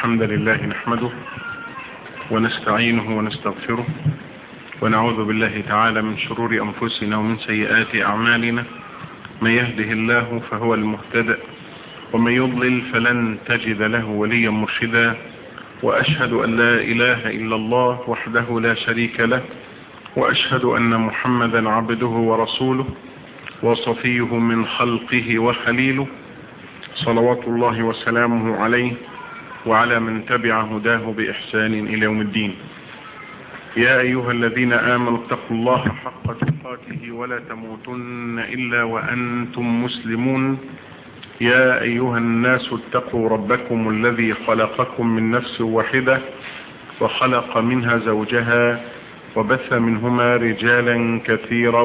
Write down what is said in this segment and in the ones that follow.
الحمد لله نحمده ونستعينه ونستغفره ونعوذ بالله تعالى من شرور أنفسنا ومن سيئات أعمالنا من يهده الله فهو المهتدئ ومن يضلل فلن تجد له وليا مرشدا وأشهد أن لا إله إلا الله وحده لا شريك له وأشهد أن محمدا عبده ورسوله وصفيه من خلقه وخليله صلوات الله وسلامه عليه وعلى من تبع هداه بإحسان إلى يوم الدين يا أيها الذين آمنوا اتقوا الله حق تقاته ولا تموتن إلا وأنتم مسلمون يا أيها الناس اتقوا ربكم الذي خلقكم من نفس واحدة وخلق منها زوجها وبث منهما رجالا كثيرا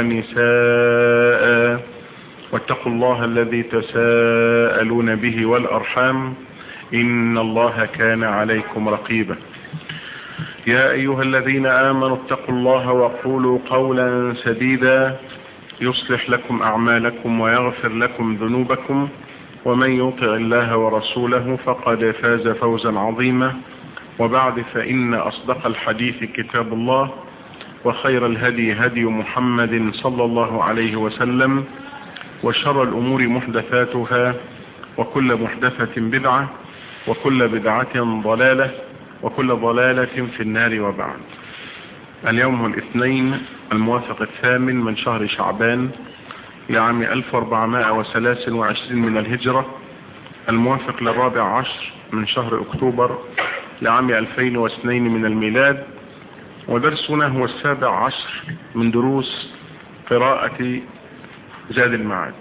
ونساء واتقوا الله الذي تساءلون به والأرحام إن الله كان عليكم رقيبا يا أيها الذين آمنوا اتقوا الله وقولوا قولا سديدا يصلح لكم أعمالكم ويغفر لكم ذنوبكم ومن يطع الله ورسوله فقد فاز فوزا عظيما وبعد فإن أصدق الحديث كتاب الله وخير الهدي هدي محمد صلى الله عليه وسلم وشر الأمور محدثاتها وكل محدثة بدعة وكل بدعة ضلالة وكل ضلالة في النار وبعد اليوم الاثنين الموافق الثامن من شهر شعبان لعام 1423 من الهجرة الموافق للرابع عشر من شهر اكتوبر لعام 2002 من الميلاد ودرسنا هو السابع عشر من دروس قراءة زاد المعاد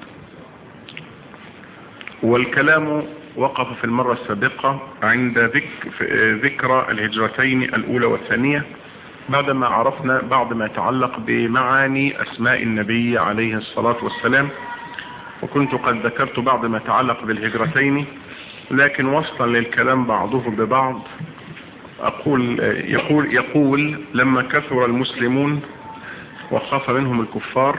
والكلام وقف في المرة السابقة عند ذكرى الهجرتين الأولى والثانية بعدما عرفنا بعض ما يتعلق بمعاني أسماء النبي عليه الصلاة والسلام وكنت قد ذكرت بعض ما يتعلق بالهجرتين لكن وصلا للكلام بعضه ببعض أقول يقول, يقول لما كثر المسلمون وخاف منهم الكفار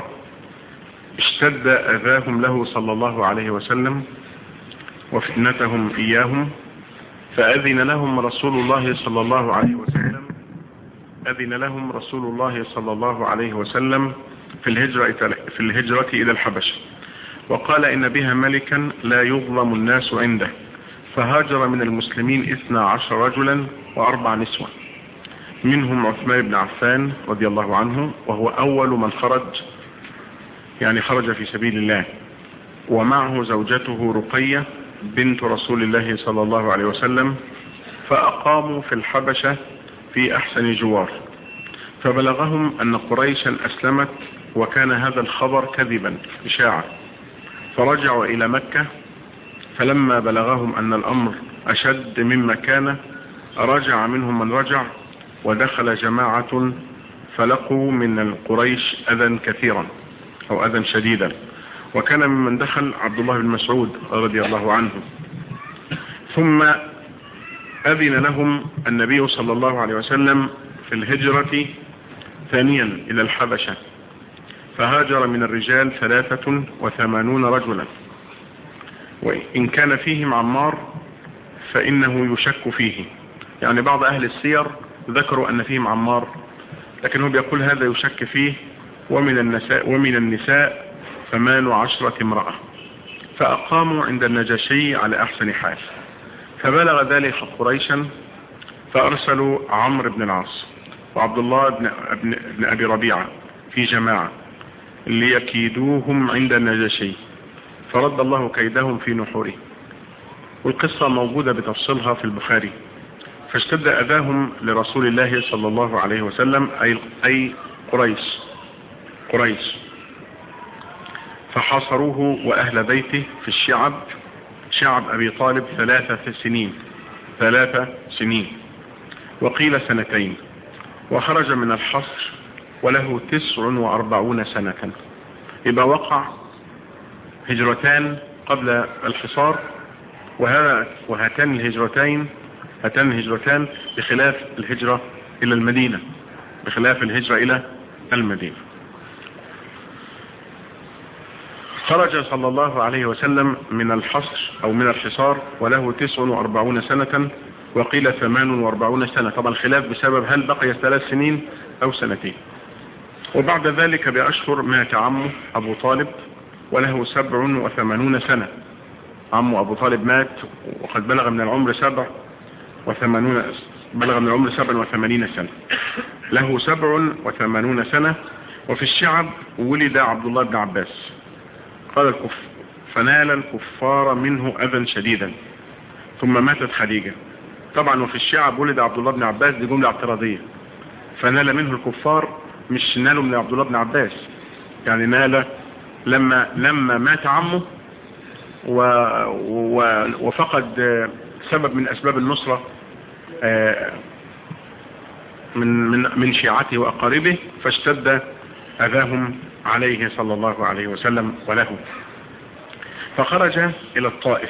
اشتد أذاهم له صلى الله عليه وسلم وفتنتهم إياهم فأذن لهم رسول الله صلى الله عليه وسلم أذن لهم رسول الله صلى الله عليه وسلم في الهجرة, في الهجرة إلى الحبشة وقال إن بها ملكا لا يظلم الناس عنده فهاجر من المسلمين اثنى عشر رجلا وأربع نسوة منهم عثمان بن عفان رضي الله عنه وهو أول من خرج يعني خرج في سبيل الله ومعه زوجته رقية بنت رسول الله صلى الله عليه وسلم فأقاموا في الحبشة في أحسن جوار فبلغهم أن قريشا أسلمت وكان هذا الخبر كذبا إشاعة فرجعوا إلى مكة فلما بلغهم أن الأمر أشد مما كان رجع منهم من رجع ودخل جماعة فلقوا من القريش أذى كثيرا أو أذى شديدا وكان ممن دخل عبد الله بن مسعود رضي الله عنه ثم أذن لهم النبي صلى الله عليه وسلم في الهجرة ثانيا إلى الحبشة فهاجر من الرجال ثلاثة وثمانون رجلا وإن كان فيهم عمار فإنه يشك فيه يعني بعض أهل السير ذكروا أن فيهم عمار لكنه بيقول هذا يشك فيه ومن النساء, ومن النساء ثمان عشرة امرأة فأقاموا عند النجاشي على أحسن حال فبلغ ذلك قريشا فأرسلوا عمرو بن العاص وعبد الله بن, بن, بن أبي ربيعة في جماعة ليكيدوهم عند النجاشي فرد الله كيدهم في نحوره والقصة موجودة بتفصيلها في البخاري فاشتد أذاهم لرسول الله صلى الله عليه وسلم أي, أي قريش قريش فحاصروه وأهل بيته في الشعب شعب أبي طالب ثلاثة سنين ثلاثة سنين وقيل سنتين وخرج من الحصر وله تسع وأربعون سنة يبقى وقع هجرتان قبل الحصار وهاتان الهجرتين هاتان الهجرتان بخلاف الهجرة إلى المدينة بخلاف الهجرة إلى المدينة خرج صلى الله عليه وسلم من الحصر او من الحصار وله تسع واربعون سنة وقيل ثمان واربعون سنة طبعا خلاف بسبب هل بقي ثلاث سنين او سنتين وبعد ذلك بأشهر مات عمه ابو طالب وله سبع وثمانون سنة عمه ابو طالب مات وقد بلغ من العمر سبع وثمانون بلغ من العمر سبع وثمانين سنة له سبع وثمانون سنة وفي الشعب ولد عبد الله بن عباس قال الكف فنال الكفار منه أذى شديدا ثم ماتت خديجة طبعا وفي الشعب ولد عبد الله بن عباس دي جملة اعتراضية فنال منه الكفار مش نالوا من عبد الله بن عباس يعني نال لما لما مات عمه و و وفقد سبب من أسباب النصرة من من من شيعته وأقاربه فاشتد أذاهم عليه صلى الله عليه وسلم وله فخرج إلى الطائف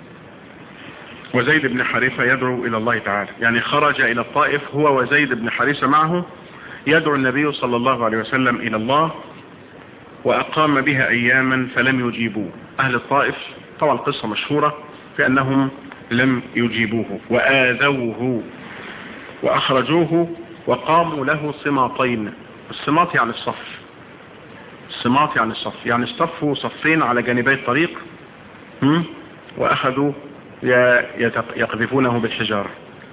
وزيد بن حارثة يدعو إلى الله تعالى يعني خرج إلى الطائف هو وزيد بن حارثة معه يدعو النبي صلى الله عليه وسلم إلى الله وأقام بها أياما فلم يجيبوه أهل الطائف طبعا قصة مشهورة في أنهم لم يجيبوه وآذوه وأخرجوه وقاموا له صماطين الصماط يعني الصف الصماط يعني الصف يعني اصطفوا صفين على جانبي الطريق وأخذوا يقذفونه بالحجارة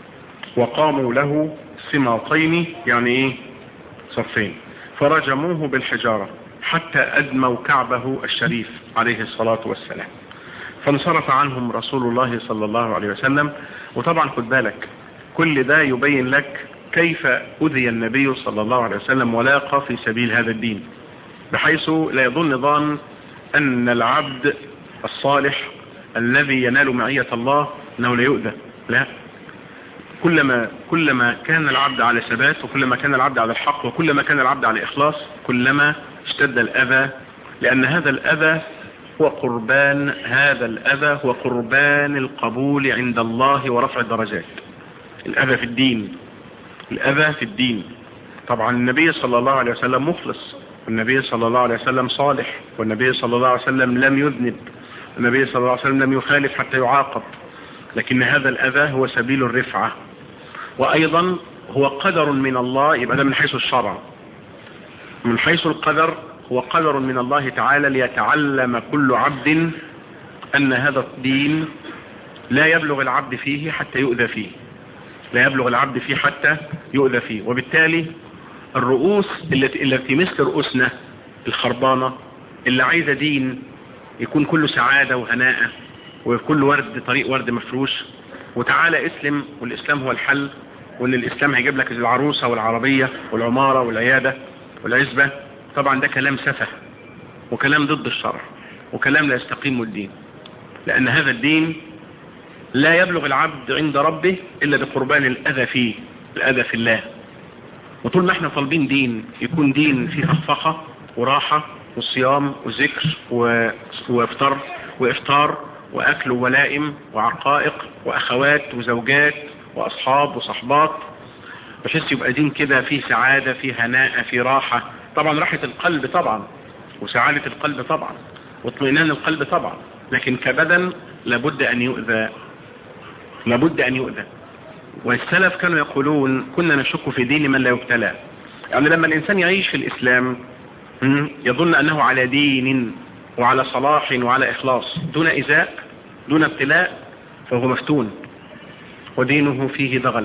وقاموا له صماطين يعني ايه صفين فرجموه بالحجارة حتى أدموا كعبه الشريف عليه الصلاة والسلام فانصرف عنهم رسول الله صلى الله عليه وسلم وطبعا خد بالك كل ده يبين لك كيف أذي النبي صلى الله عليه وسلم ولاقى في سبيل هذا الدين بحيث لا يظن ظان أن العبد الصالح الذي ينال معية الله أنه لا يؤذى لا كلما كلما كان العبد على ثبات وكلما كان العبد على الحق وكلما كان العبد على إخلاص كلما اشتد الأذى لأن هذا الأذى هو قربان هذا الأذى هو قربان القبول عند الله ورفع الدرجات الأذى في الدين الأذى في الدين طبعا النبي صلى الله عليه وسلم مخلص والنبي صلى الله عليه وسلم صالح والنبي صلى الله عليه وسلم لم يذنب النبي صلى الله عليه وسلم لم يخالف حتى يعاقب لكن هذا الأذى هو سبيل الرفعة وأيضا هو قدر من الله يبقى ده من حيث الشرع من حيث القدر هو قدر من الله تعالى ليتعلم كل عبد أن هذا الدين لا يبلغ العبد فيه حتى يؤذى فيه لا يبلغ العبد فيه حتى يؤذى فيه وبالتالي الرؤوس التي التي مثل رؤوسنا الخربانة اللي عايزة دين يكون كله سعادة وهناء وكل ورد طريق ورد مفروش وتعالى اسلم والاسلام هو الحل وان الاسلام هيجيب لك العروسة والعربية والعمارة والعيادة والعزبة طبعا ده كلام سفه وكلام ضد الشرع وكلام لا يستقيم الدين لان هذا الدين لا يبلغ العبد عند ربه الا بقربان الاذى فيه الاذى في الله وطول ما احنا طالبين دين يكون دين فيه فخفخة وراحة وصيام وذكر وافطار وافطار واكل وولائم وعقائق واخوات وزوجات واصحاب وصحبات بحيث يبقى دين كده فيه سعادة فيه هناء فيه راحة طبعا راحة القلب طبعا وسعادة القلب طبعا واطمئنان القلب طبعا لكن كبدن لابد ان يؤذى لابد ان يؤذى والسلف كانوا يقولون كنا نشك في دين من لا يبتلى يعني لما الانسان يعيش في الاسلام يظن انه على دين وعلى صلاح وعلى اخلاص دون ازاء دون ابتلاء فهو مفتون ودينه فيه دغل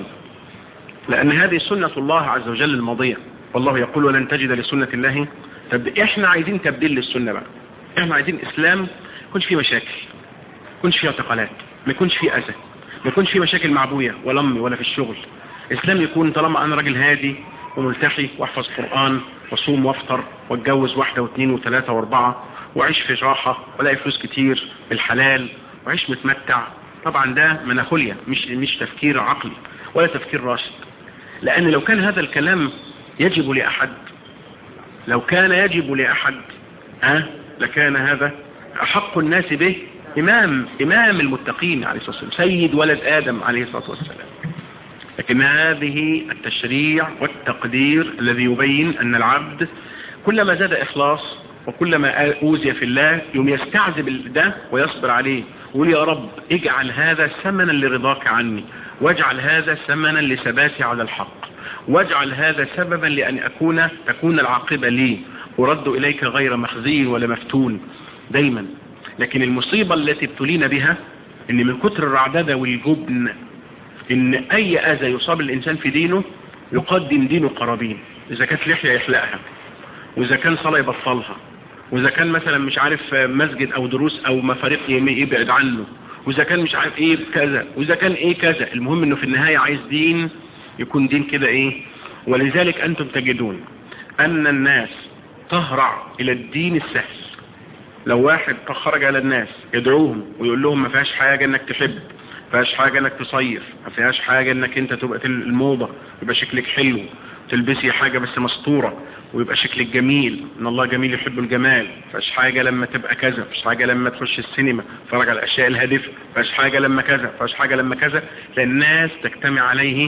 لان هذه سنة الله عز وجل الماضية والله يقول ولن تجد لسنة الله تبديل احنا عايزين تبديل للسنة بقى احنا عايزين اسلام ما يكونش فيه مشاكل ما يكونش فيه اعتقالات ما يكونش فيه اذى ما يكونش فيه مشاكل مع ابويا ولا امي ولا في الشغل اسلام يكون طالما انا راجل هادي وملتحي واحفظ قرآن واصوم وافطر واتجوز واحدة واثنين وثلاثة واربعة واعيش في راحة والاقي فلوس كتير بالحلال واعيش متمتع طبعا ده مناخوليا مش مش تفكير عقلي ولا تفكير راشد لان لو كان هذا الكلام يجب لأحد لو كان يجب لأحد ها لكان هذا أحق الناس به إمام إمام المتقين عليه الصلاة والسلام سيد ولد آدم عليه الصلاة والسلام لكن هذه التشريع والتقدير الذي يبين أن العبد كلما زاد إخلاص وكلما اوذي في الله يوم يستعذب ده ويصبر عليه ويقول يا رب اجعل هذا ثمنا لرضاك عني واجعل هذا ثمنا لثباتي على الحق واجعل هذا سببا لأن أكون تكون العاقبة لي أرد إليك غير مخزي ولا مفتون دايما لكن المصيبة التي ابتلينا بها ان من كتر الرعددة والجبن ان اي اذى يصاب الانسان في دينه يقدم دينه قرابين اذا كانت لحية يحلقها واذا كان صلاة يبطلها واذا كان مثلا مش عارف مسجد او دروس او مفارق يبعد عنه واذا كان مش عارف ايه كذا واذا كان ايه كذا المهم انه في النهاية عايز دين يكون دين كده ايه ولذلك انتم تجدون ان الناس تهرع الى الدين السهل لو واحد خرج على الناس يدعوهم ويقول لهم ما فيهاش حاجة انك تحب ما فيهاش حاجة انك تصيف ما فيهاش حاجة انك انت تبقى الموضة يبقى شكلك حلو تلبسي حاجة بس مستورة ويبقى شكلك جميل ان الله جميل يحب الجمال فاش حاجة لما تبقى كذا فاش حاجة لما تخش السينما تتفرج على الاشياء الهادفة فاش حاجة لما كذا فاش حاجة لما كذا لان الناس تجتمع عليه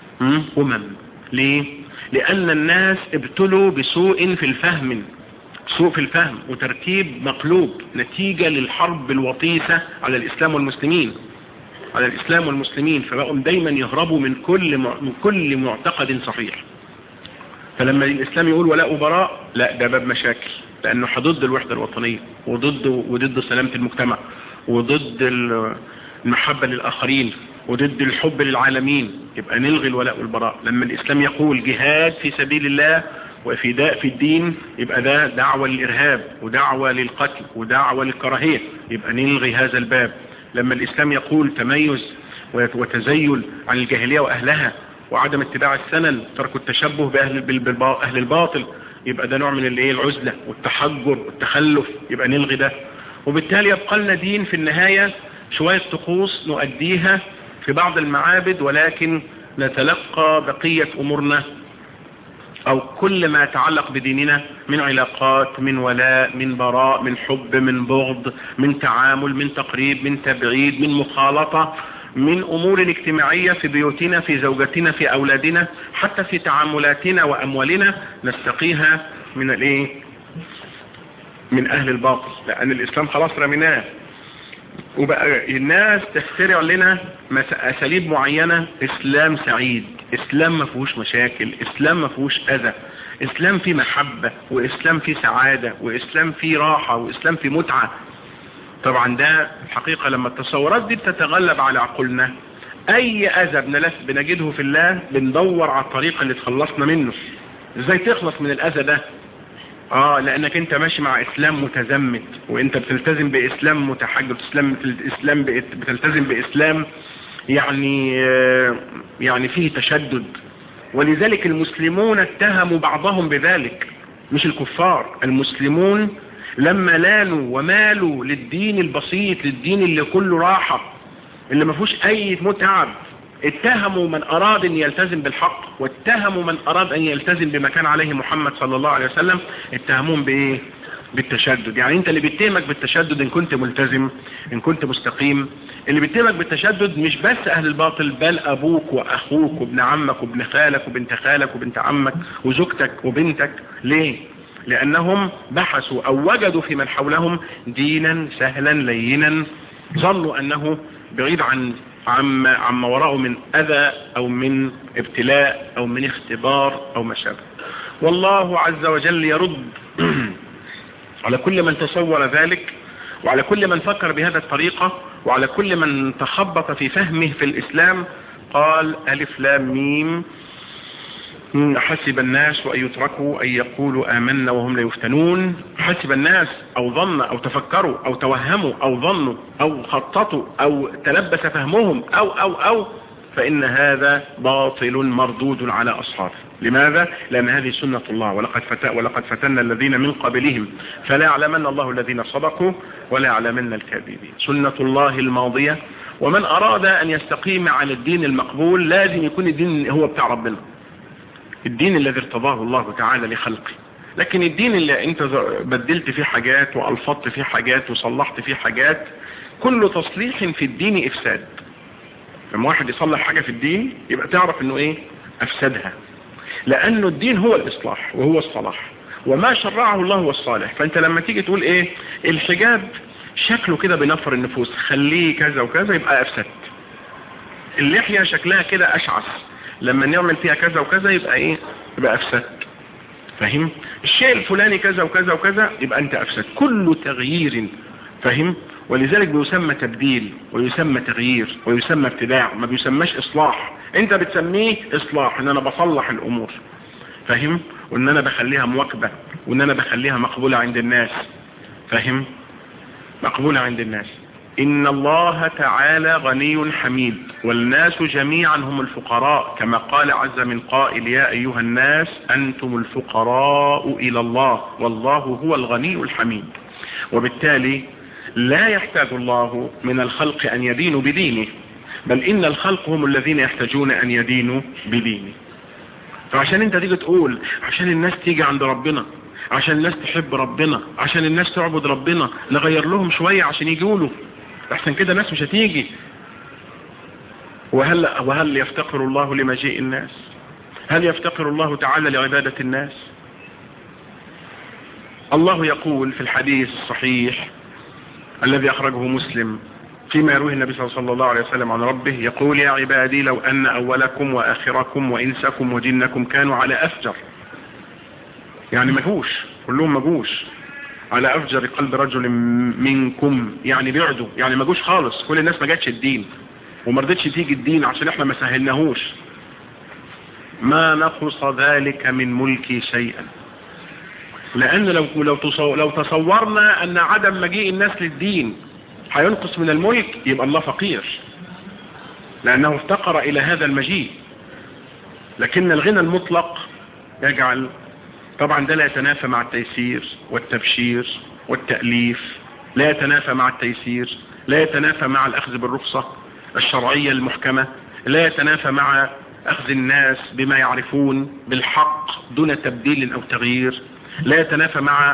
امم ليه لان الناس ابتلوا بسوء في الفهم سوء في الفهم وترتيب مقلوب نتيجة للحرب الوطيسة على الإسلام والمسلمين على الإسلام والمسلمين فبقوا دايما يهربوا من كل من كل معتقد صحيح فلما الإسلام يقول ولاء وبراء لا ده باب مشاكل لأنه ضد الوحدة الوطنية وضد وضد سلامة المجتمع وضد المحبة للآخرين وضد الحب للعالمين يبقى نلغي الولاء والبراء لما الإسلام يقول جهاد في سبيل الله وفداء في الدين يبقى ده دعوة للإرهاب ودعوة للقتل ودعوة للكراهية يبقى نلغي هذا الباب لما الإسلام يقول تميز وتزيل عن الجاهلية وأهلها وعدم اتباع السنن ترك التشبه بأهل أهل الباطل يبقى ده نوع من الايه العزلة والتحجر والتخلف يبقى نلغي ده وبالتالي يبقى لنا دين في النهاية شوية طقوس نؤديها في بعض المعابد ولكن نتلقى بقية أمورنا او كل ما يتعلق بديننا من علاقات من ولاء من براء من حب من بغض من تعامل من تقريب من تبعيد من مخالطة من امور اجتماعية في بيوتنا في زوجتنا في اولادنا حتى في تعاملاتنا واموالنا نستقيها من الايه من اهل الباطل لان الاسلام خلاص رميناه وبقى الناس تخترع لنا اساليب معينة اسلام سعيد اسلام ما فيهوش مشاكل اسلام ما فيهوش اذى اسلام فيه محبة واسلام فيه سعادة واسلام فيه راحة واسلام فيه متعة طبعا ده الحقيقة لما التصورات دي بتتغلب على عقولنا اي اذى بنلف بنجده في الله بندور على الطريقة اللي تخلصنا منه ازاي تخلص من الاذى ده اه لانك انت ماشي مع اسلام متزمت وانت بتلتزم باسلام متحجر بتسلم الاسلام بتلتزم باسلام يعني يعني فيه تشدد ولذلك المسلمون اتهموا بعضهم بذلك مش الكفار المسلمون لما لانوا ومالوا للدين البسيط للدين اللي كله راحة اللي ما فيهوش اي متعب اتهموا من اراد ان يلتزم بالحق واتهموا من اراد ان يلتزم بما كان عليه محمد صلى الله عليه وسلم اتهموهم بايه بالتشدد يعني انت اللي بيتهمك بالتشدد ان كنت ملتزم ان كنت مستقيم اللي بيتهمك بالتشدد مش بس اهل الباطل بل ابوك واخوك وابن عمك وابن خالك وبنت خالك وبنت عمك وزوجتك وبنتك ليه لانهم بحثوا او وجدوا في من حولهم دينا سهلا لينا ظنوا انه بعيد عن عما عما وراءه من اذى او من ابتلاء او من اختبار او ما شابه والله عز وجل يرد على كل من تصور ذلك وعلى كل من فكر بهذا الطريقة وعلى كل من تخبط في فهمه في الإسلام قال ألف لام ميم حسب الناس أن يتركوا أن يقولوا آمنا وهم لا يفتنون حسب الناس أو ظن أو تفكروا أو توهموا أو ظنوا أو خططوا أو تلبس فهمهم أو أو أو فإن هذا باطل مردود على أصحابه لماذا؟ لأن هذه سنة الله ولقد, فت... ولقد فتنا الذين من قبلهم فلا يعلمن الله الذين صدقوا ولا يعلمن الكاذبين سنة الله الماضية ومن أراد أن يستقيم عن الدين المقبول لازم يكون الدين هو بتاع ربنا الدين الذي ارتضاه الله تعالى لخلقه لكن الدين اللي انت بدلت فيه حاجات والفضت فيه حاجات وصلحت فيه حاجات كل تصليح في الدين افساد لما واحد يصلح حاجة في الدين يبقى تعرف انه ايه افسدها لانه الدين هو الاصلاح وهو الصلاح وما شرعه الله هو الصالح فانت لما تيجي تقول ايه الحجاب شكله كده بنفر النفوس خليه كذا وكذا يبقى افسدت اللحية شكلها كده اشعث لما نعمل فيها كذا وكذا يبقى ايه يبقى افسدت فاهم الشيء الفلاني كذا وكذا وكذا يبقى انت افسد كل تغيير فاهم ولذلك بيسمى تبديل ويسمى تغيير ويسمى ابتداع ما بيسماش اصلاح انت بتسميه اصلاح ان انا بصلح الامور فاهم وان انا بخليها مواكبة وان انا بخليها مقبولة عند الناس فاهم مقبولة عند الناس إن الله تعالى غني حميد والناس جميعا هم الفقراء كما قال عز من قائل يا أيها الناس أنتم الفقراء إلى الله والله هو الغني الحميد وبالتالي لا يحتاج الله من الخلق أن يدينوا بدينه بل إن الخلق هم الذين يحتاجون أن يدينوا بدينه فعشان انت تيجي تقول عشان الناس تيجي عند ربنا عشان الناس تحب ربنا عشان الناس تعبد ربنا نغير لهم شوية عشان يجوا له احسن كده الناس مش هتيجي وهل, وهل يفتقر الله لمجيء الناس هل يفتقر الله تعالى لعبادة الناس الله يقول في الحديث الصحيح الذي أخرجه مسلم فيما يرويه النبي صلى الله عليه وسلم عن ربه يقول يا عبادي لو أن أولكم وآخركم وإنسكم وجنكم كانوا على أفجر يعني مجوش كلهم مجوش على أفجر قلب رجل منكم يعني بيعدوا يعني مجوش خالص كل الناس ما جاتش الدين وما رضتش تيجي الدين عشان احنا ما سهلناهوش ما نقص ذلك من ملكي شيئا لأن لو لو لو تصورنا أن عدم مجيء الناس للدين هينقص من الملك يبقى الله فقير لأنه افتقر إلى هذا المجيء لكن الغنى المطلق يجعل طبعا ده لا يتنافى مع التيسير والتبشير والتأليف لا يتنافى مع التيسير لا يتنافى مع الأخذ بالرخصة الشرعية المحكمة لا يتنافى مع أخذ الناس بما يعرفون بالحق دون تبديل أو تغيير لا يتنافى مع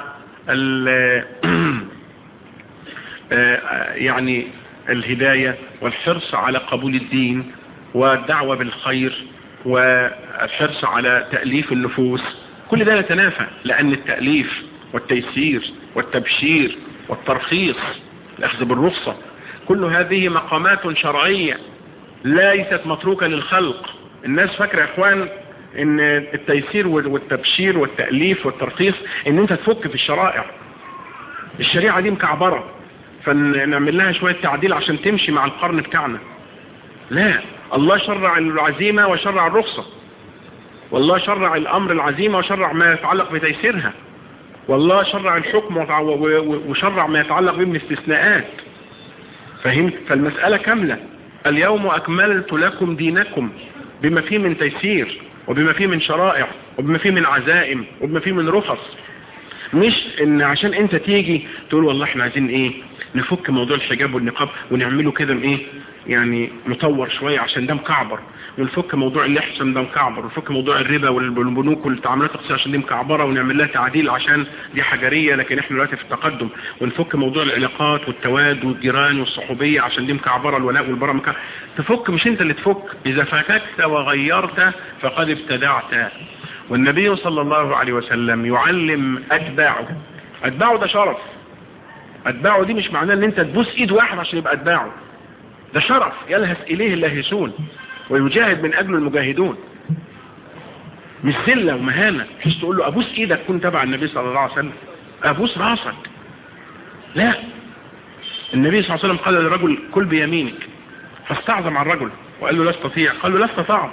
يعني الهداية والحرص على قبول الدين والدعوة بالخير والحرص على تأليف النفوس كل ده يتنافى لأن التأليف والتيسير والتبشير والترخيص الأخذ بالرخصة كل هذه مقامات شرعية ليست متروكة للخلق الناس فاكرة يا اخوان ان التيسير والتبشير والتأليف والترخيص ان انت تفك في الشرائع الشريعة دي مكعبرة فنعمل لها شوية تعديل عشان تمشي مع القرن بتاعنا لا الله شرع العزيمة وشرع الرخصة والله شرع الامر العزيمة وشرع ما يتعلق بتيسيرها والله شرع الحكم وشرع ما يتعلق به من استثناءات فهمت فالمسألة كاملة اليوم اكملت لكم دينكم بما فيه من تيسير وبما فيه من شرائع وبما فيه من عزائم وبما فيه من رخص مش ان عشان انت تيجي تقول والله احنا عايزين ايه نفك موضوع الحجاب والنقاب ونعمله كده ايه يعني مطور شوية عشان ده مكعبر ونفك موضوع اللحية عشان ده مكعبر ونفك موضوع الربا والبنوك والتعاملات الاقتصادية عشان دي مكعبرة ونعمل لها تعديل عشان دي حجرية لكن احنا دلوقتي في التقدم ونفك موضوع العلاقات والتواد والجيران والصحوبية عشان دي مكعبرة الولاء والبراء مكعبرة تفك مش انت اللي تفك اذا فككت وغيرت فقد ابتدعت والنبي صلى الله عليه وسلم يعلم اتباعه اتباعه ده شرف اتباعه دي مش معناه ان انت تبوس ايد واحد عشان يبقى اتباعه ده شرف يلهث اليه اللاهسون ويجاهد من اجله المجاهدون مش ذله ومهانه بحيث تقول له ابوس ايدك كن تبع النبي صلى الله عليه وسلم ابوس راسك لا النبي صلى الله عليه وسلم قال للرجل كل بيمينك فاستعظم على الرجل وقال له لا استطيع قال له لا استطعت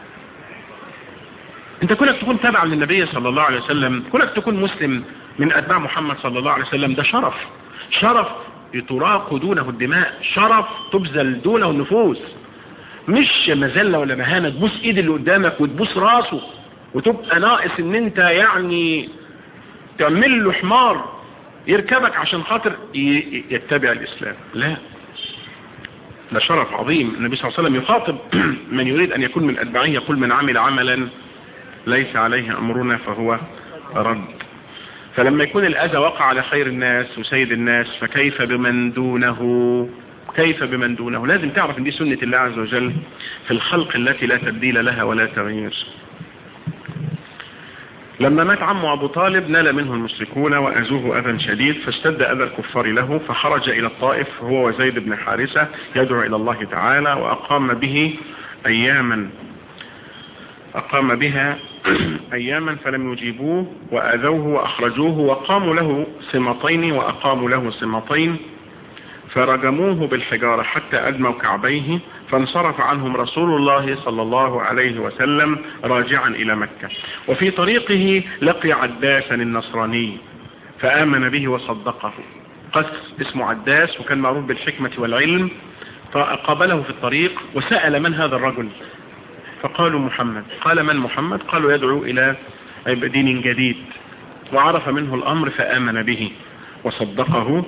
انت كونك تكون تابع للنبي صلى الله عليه وسلم كونك تكون مسلم من اتباع محمد صلى الله عليه وسلم ده شرف شرف يتراق دونه الدماء شرف تبذل دونه النفوس مش مذلة ولا مهانة تبوس ايد اللي قدامك وتبوس راسه وتبقى ناقص ان انت يعني تعمل له حمار يركبك عشان خاطر يتبع الاسلام لا ده شرف عظيم النبي صلى الله عليه وسلم يخاطب من يريد ان يكون من اتباعه يقول من عمل عملا ليس عليه امرنا فهو رد فلما يكون الأذى وقع على خير الناس وسيد الناس فكيف بمن دونه كيف بمن دونه لازم تعرف ان دي سنة الله عز وجل في الخلق التي لا تبديل لها ولا تغيير لما مات عمه أبو طالب نال منه المشركون وأذوه أذى شديد فاشتد أذى الكفار له فخرج إلى الطائف هو وزيد بن حارثة يدعو إلى الله تعالى وأقام به أياما أقام بها أياما فلم يجيبوه وأذوه وأخرجوه وقاموا له سمطين وأقاموا له سمطين فرجموه بالحجارة حتى أدموا كعبيه فانصرف عنهم رسول الله صلى الله عليه وسلم راجعا إلى مكة وفي طريقه لقي عداسا النصراني فآمن به وصدقه قس اسمه عداس وكان معروف بالحكمة والعلم فقابله في الطريق وسأل من هذا الرجل فقالوا محمد قال من محمد قالوا يدعو إلى دين جديد وعرف منه الأمر فآمن به وصدقه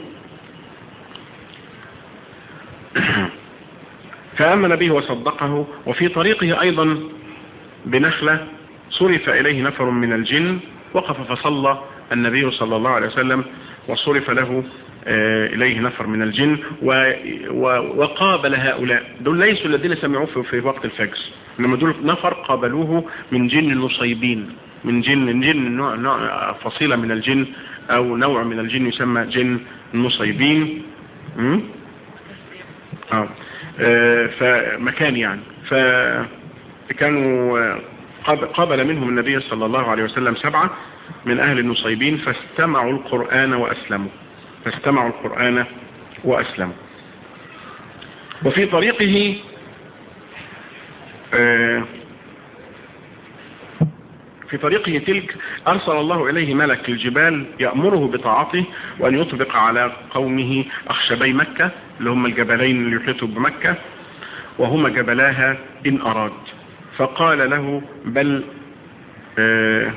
فآمن به وصدقه وفي طريقه أيضا بنخلة صرف إليه نفر من الجن وقف فصلى النبي صلى الله عليه وسلم وصرف له إليه نفر من الجن وقابل هؤلاء دول ليسوا الذين سمعوه في وقت الفجر إنما دول نفر قابلوه من جن النصيبين من جن من جن نوع, نوع فصيلة من الجن أو نوع من الجن يسمى جن النصيبين آه. آه فمكان يعني فكانوا قابل منهم النبي صلى الله عليه وسلم سبعة من أهل النصيبين فاستمعوا القرآن وأسلموا فاستمعوا القرآن وأسلموا وفي طريقه آه في طريقه تلك أرسل الله إليه ملك الجبال يأمره بطاعته وأن يطبق على قومه أخشبي مكة اللي هم الجبلين اللي يحيطوا بمكة وهما جبلاها إن أراد فقال له بل آه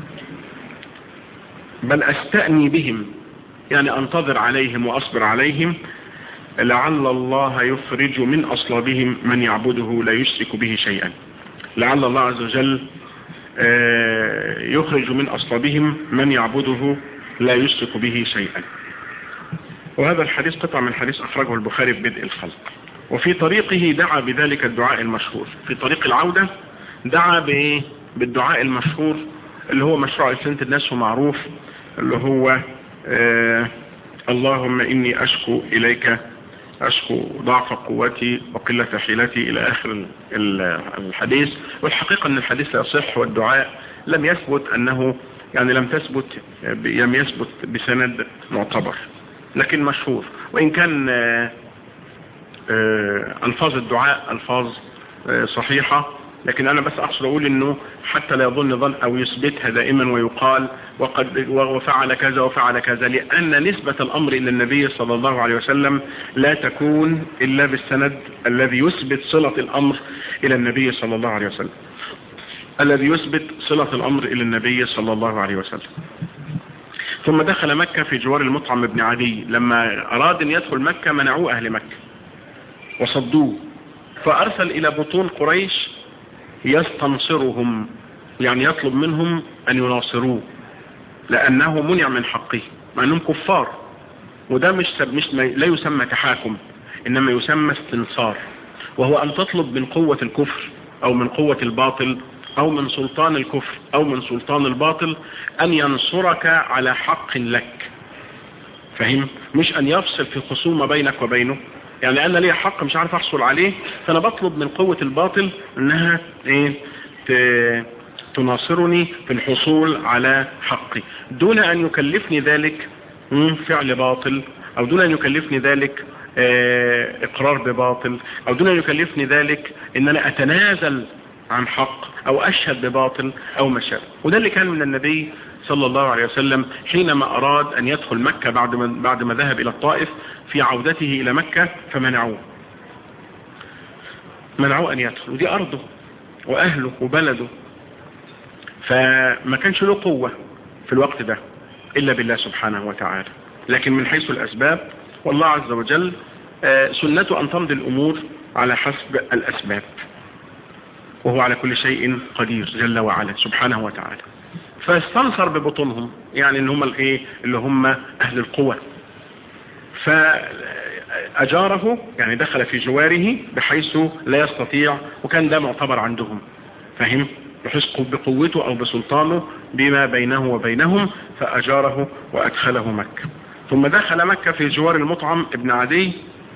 بل أستأني بهم يعني أنتظر عليهم وأصبر عليهم لعل الله يفرج من أصلابهم من يعبده لا يشرك به شيئا لعل الله عز وجل يخرج من أصلابهم من يعبده لا يشرك به شيئا وهذا الحديث قطع من حديث أخرجه البخاري في بدء الخلق وفي طريقه دعا بذلك الدعاء المشهور في طريق العودة دعا بإيه بالدعاء المشهور اللي هو مشروع سنة الناس ومعروف اللي هو آه اللهم إني أشكو إليك أشكو ضعف قوتي وقلة حيلتي إلى آخر الحديث والحقيقة أن الحديث لا يصح والدعاء لم يثبت أنه يعني لم تثبت لم يثبت بسند معتبر لكن مشهور وإن كان ألفاظ الدعاء ألفاظ صحيحة لكن أنا بس أقصد أقول أنه حتى لا يظن ظن أو يثبتها دائما ويقال وقد وفعل كذا وفعل كذا لأن نسبة الأمر إلى النبي صلى الله عليه وسلم لا تكون إلا بالسند الذي يثبت صلة الأمر إلى النبي صلى الله عليه وسلم الذي يثبت صلة الأمر إلى النبي صلى الله عليه وسلم ثم دخل مكة في جوار المطعم بن عدي لما أراد أن يدخل مكة منعوه أهل مكة وصدوه فأرسل إلى بطون قريش يستنصرهم يعني يطلب منهم أن يناصروه لأنه منع من حقه مع أنهم كفار وده مش, مش لا يسمى تحاكم إنما يسمى استنصار وهو أن تطلب من قوة الكفر أو من قوة الباطل أو من سلطان الكفر أو من سلطان الباطل أن ينصرك على حق لك فهم مش أن يفصل في خصومة بينك وبينه يعني أنا لي حق مش عارف أحصل عليه فأنا بطلب من قوة الباطل أنها إيه تناصرني في الحصول على حقي دون أن يكلفني ذلك فعل باطل أو دون أن يكلفني ذلك إقرار بباطل أو دون أن يكلفني ذلك أن أنا أتنازل عن حق أو أشهد بباطل أو مشاء وده اللي كان من النبي صلى الله عليه وسلم حينما أراد أن يدخل مكة بعد ما, بعد ما ذهب إلى الطائف في عودته إلى مكة فمنعوه منعوه أن يدخل ودي أرضه وأهله وبلده فما كانش له قوة في الوقت ده إلا بالله سبحانه وتعالى لكن من حيث الأسباب والله عز وجل سنته أن تمضي الأمور على حسب الأسباب وهو على كل شيء قدير جل وعلا سبحانه وتعالى فاستنصر ببطونهم يعني ان هم الايه اللي هم اهل القوة فاجاره يعني دخل في جواره بحيث لا يستطيع وكان ده معتبر عندهم فهم بحيث بقوته أو بسلطانه بما بينه وبينهم فأجاره وأدخله مكة ثم دخل مكة في جوار المطعم ابن عدي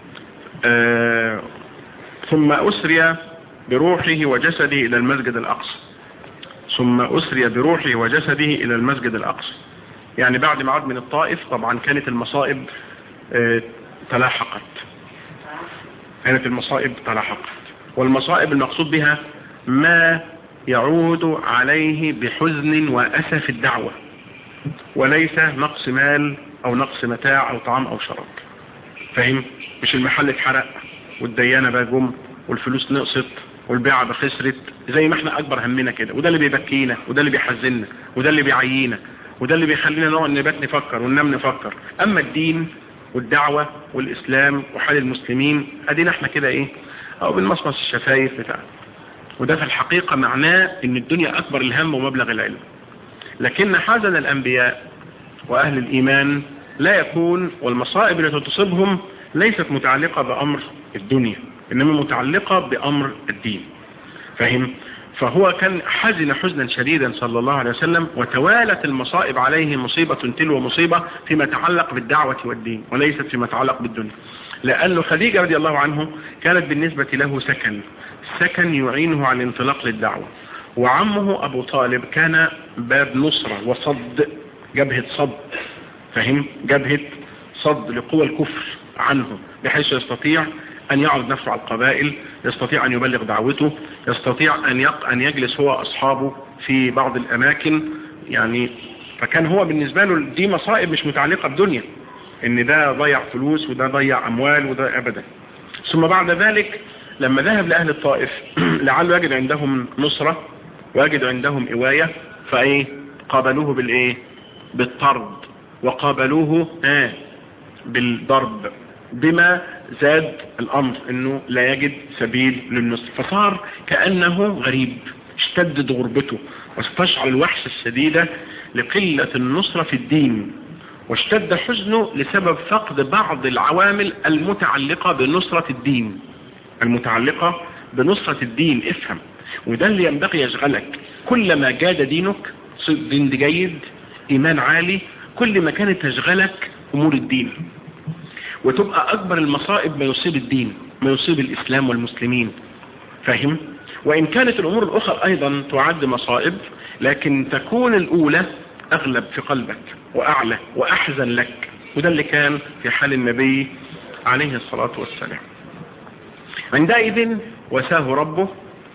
آه ثم أسري بروحه وجسده إلى المسجد الأقصى ثم أسري بروحه وجسده إلى المسجد الأقصى يعني بعد ما عاد من الطائف طبعا كانت المصائب آه تلاحقت كانت المصائب تلاحقت والمصائب المقصود بها ما يعود عليه بحزن وأسف الدعوة وليس نقص مال أو نقص متاع أو طعام أو شراب فهم مش المحل اتحرق والديانة بقى جم والفلوس نقصت والبيعة بخسرت زي ما احنا أكبر همنا كده وده اللي بيبكينا وده اللي بيحزننا وده اللي بيعيينا وده اللي بيخلينا نقعد نبات نفكر وننام نفكر أما الدين والدعوة والإسلام وحال المسلمين أدينا احنا كده ايه أو بنمصمص الشفايف بتاعنا وده في الحقيقة معناه ان الدنيا اكبر الهم ومبلغ العلم لكن حزن الانبياء واهل الايمان لا يكون والمصائب التي تصيبهم ليست متعلقة بامر الدنيا انما متعلقة بامر الدين فهم فهو كان حزن حزنا شديدا صلى الله عليه وسلم وتوالت المصائب عليه مصيبة تلو مصيبة فيما يتعلق بالدعوة والدين وليست فيما يتعلق بالدنيا لأن خديجة رضي الله عنه كانت بالنسبة له سكن سكن يعينه على الانطلاق للدعوة وعمه أبو طالب كان باب نصرة وصد جبهة صد فهم جبهة صد لقوى الكفر عنه بحيث يستطيع أن يعرض نفسه على القبائل يستطيع أن يبلغ دعوته يستطيع أن, يق... أن يجلس هو أصحابه في بعض الأماكن يعني فكان هو بالنسبة له دي مصائب مش متعلقة بدنيا ان ده ضيع فلوس وده ضيع اموال وده ابدا ثم بعد ذلك لما ذهب لأهل الطائف لعله يجد عندهم نصرة ويجد عندهم إواية فايه قابلوه بالايه بالطرد وقابلوه آه بالضرب بما زاد الامر انه لا يجد سبيل للنصر فصار كأنه غريب اشتدت غربته واستشعر الوحشة الشديدة لقلة النصرة في الدين واشتد حزنه لسبب فقد بعض العوامل المتعلقة بنصرة الدين المتعلقة بنصرة الدين افهم وده اللي ينبغي يشغلك كلما جاد دينك دين جيد ايمان عالي كل ما كانت تشغلك امور الدين وتبقى اكبر المصائب ما يصيب الدين ما يصيب الاسلام والمسلمين فاهم وان كانت الامور الاخرى ايضا تعد مصائب لكن تكون الاولى اغلب في قلبك واعلى واحزن لك وده اللي كان في حال النبي عليه الصلاة والسلام عندئذ وساه ربه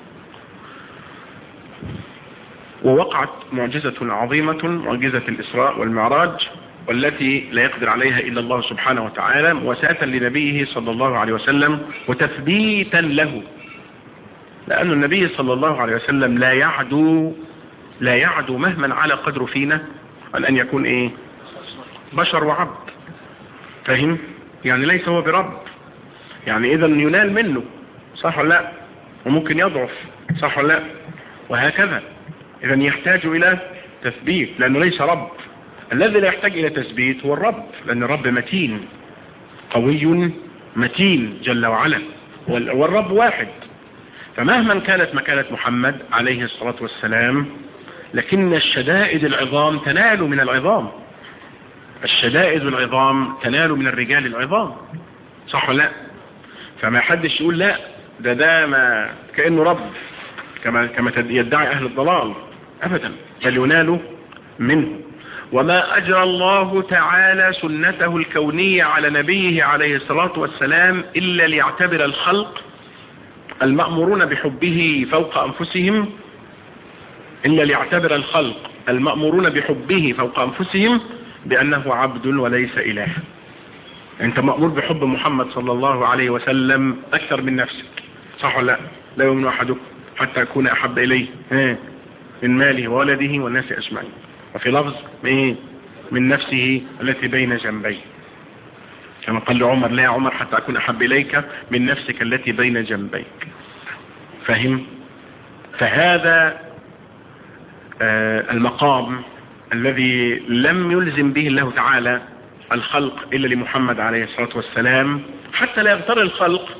ووقعت معجزة عظيمة معجزة الإسراء والمعراج والتي لا يقدر عليها إلا الله سبحانه وتعالى موساة لنبيه صلى الله عليه وسلم وتثبيتا له لأن النبي صلى الله عليه وسلم لا يعدو لا يعدو مهما على قدره فينا عن أن يكون إيه بشر وعبد فهم يعني ليس هو برب يعني إذا ينال منه صح ولا لا وممكن يضعف صح ولا لا وهكذا إذا يحتاج إلى تثبيت لأنه ليس رب الذي لا يحتاج إلى تثبيت هو الرب لأن الرب متين قوي متين جل وعلا والرب واحد فمهما كانت مكانة محمد عليه الصلاة والسلام لكن الشدائد العظام تنال من العظام الشدائد العظام تنال من الرجال العظام صح ولا لا فما حدش يقول لا ده ده ما كأنه رب كما كما يدعي أهل الضلال أبدا بل ينال منه وما أجرى الله تعالى سنته الكونية على نبيه عليه الصلاة والسلام إلا ليعتبر الخلق المأمورون بحبه فوق أنفسهم إلا ليعتبر الخلق المأمورون بحبه فوق أنفسهم بأنه عبد وليس إله أنت مأمور بحب محمد صلى الله عليه وسلم أكثر من نفسك صح ولا لا لا يؤمن أحدكم حتى يكون أحب إليه من ماله وولده والناس أجمعين وفي لفظ إيه من نفسه التي بين جنبيه كما قال لعمر لا يا عمر حتى أكون أحب إليك من نفسك التي بين جنبيك فهم فهذا آه المقام الذي لم يلزم به الله تعالى الخلق إلا لمحمد عليه الصلاة والسلام حتى لا يغتر الخلق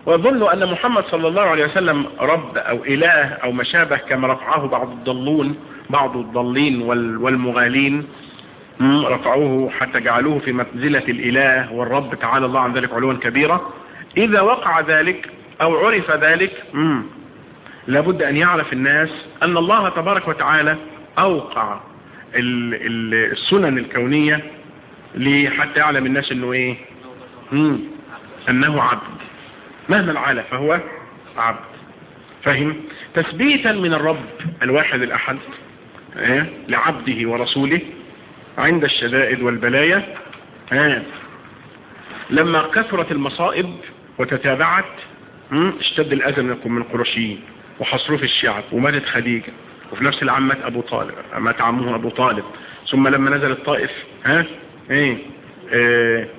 ويظن أن محمد صلى الله عليه وسلم رب أو إله أو ما شابه كما رفعه بعض الضلون بعض الضالين والمغالين رفعوه حتى جعلوه في منزلة الإله والرب تعالى الله عن ذلك علوا كبيرا إذا وقع ذلك أو عرف ذلك لابد أن يعرف الناس أن الله تبارك وتعالى أوقع السنن الكونية حتى يعلم الناس أنه إيه مم. أنه عبد مهما العالى فهو عبد فهم تثبيتا من الرب الواحد الأحد إيه؟ لعبده ورسوله عند الشدائد والبلايا إيه؟ لما كثرت المصائب وتتابعت اشتد الأذى من القرشيين وحصروا في الشعب وماتت خديجة وفي نفس العام مات أبو طالب مات عمه أبو طالب ثم لما نزل الطائف ها ايه, إيه؟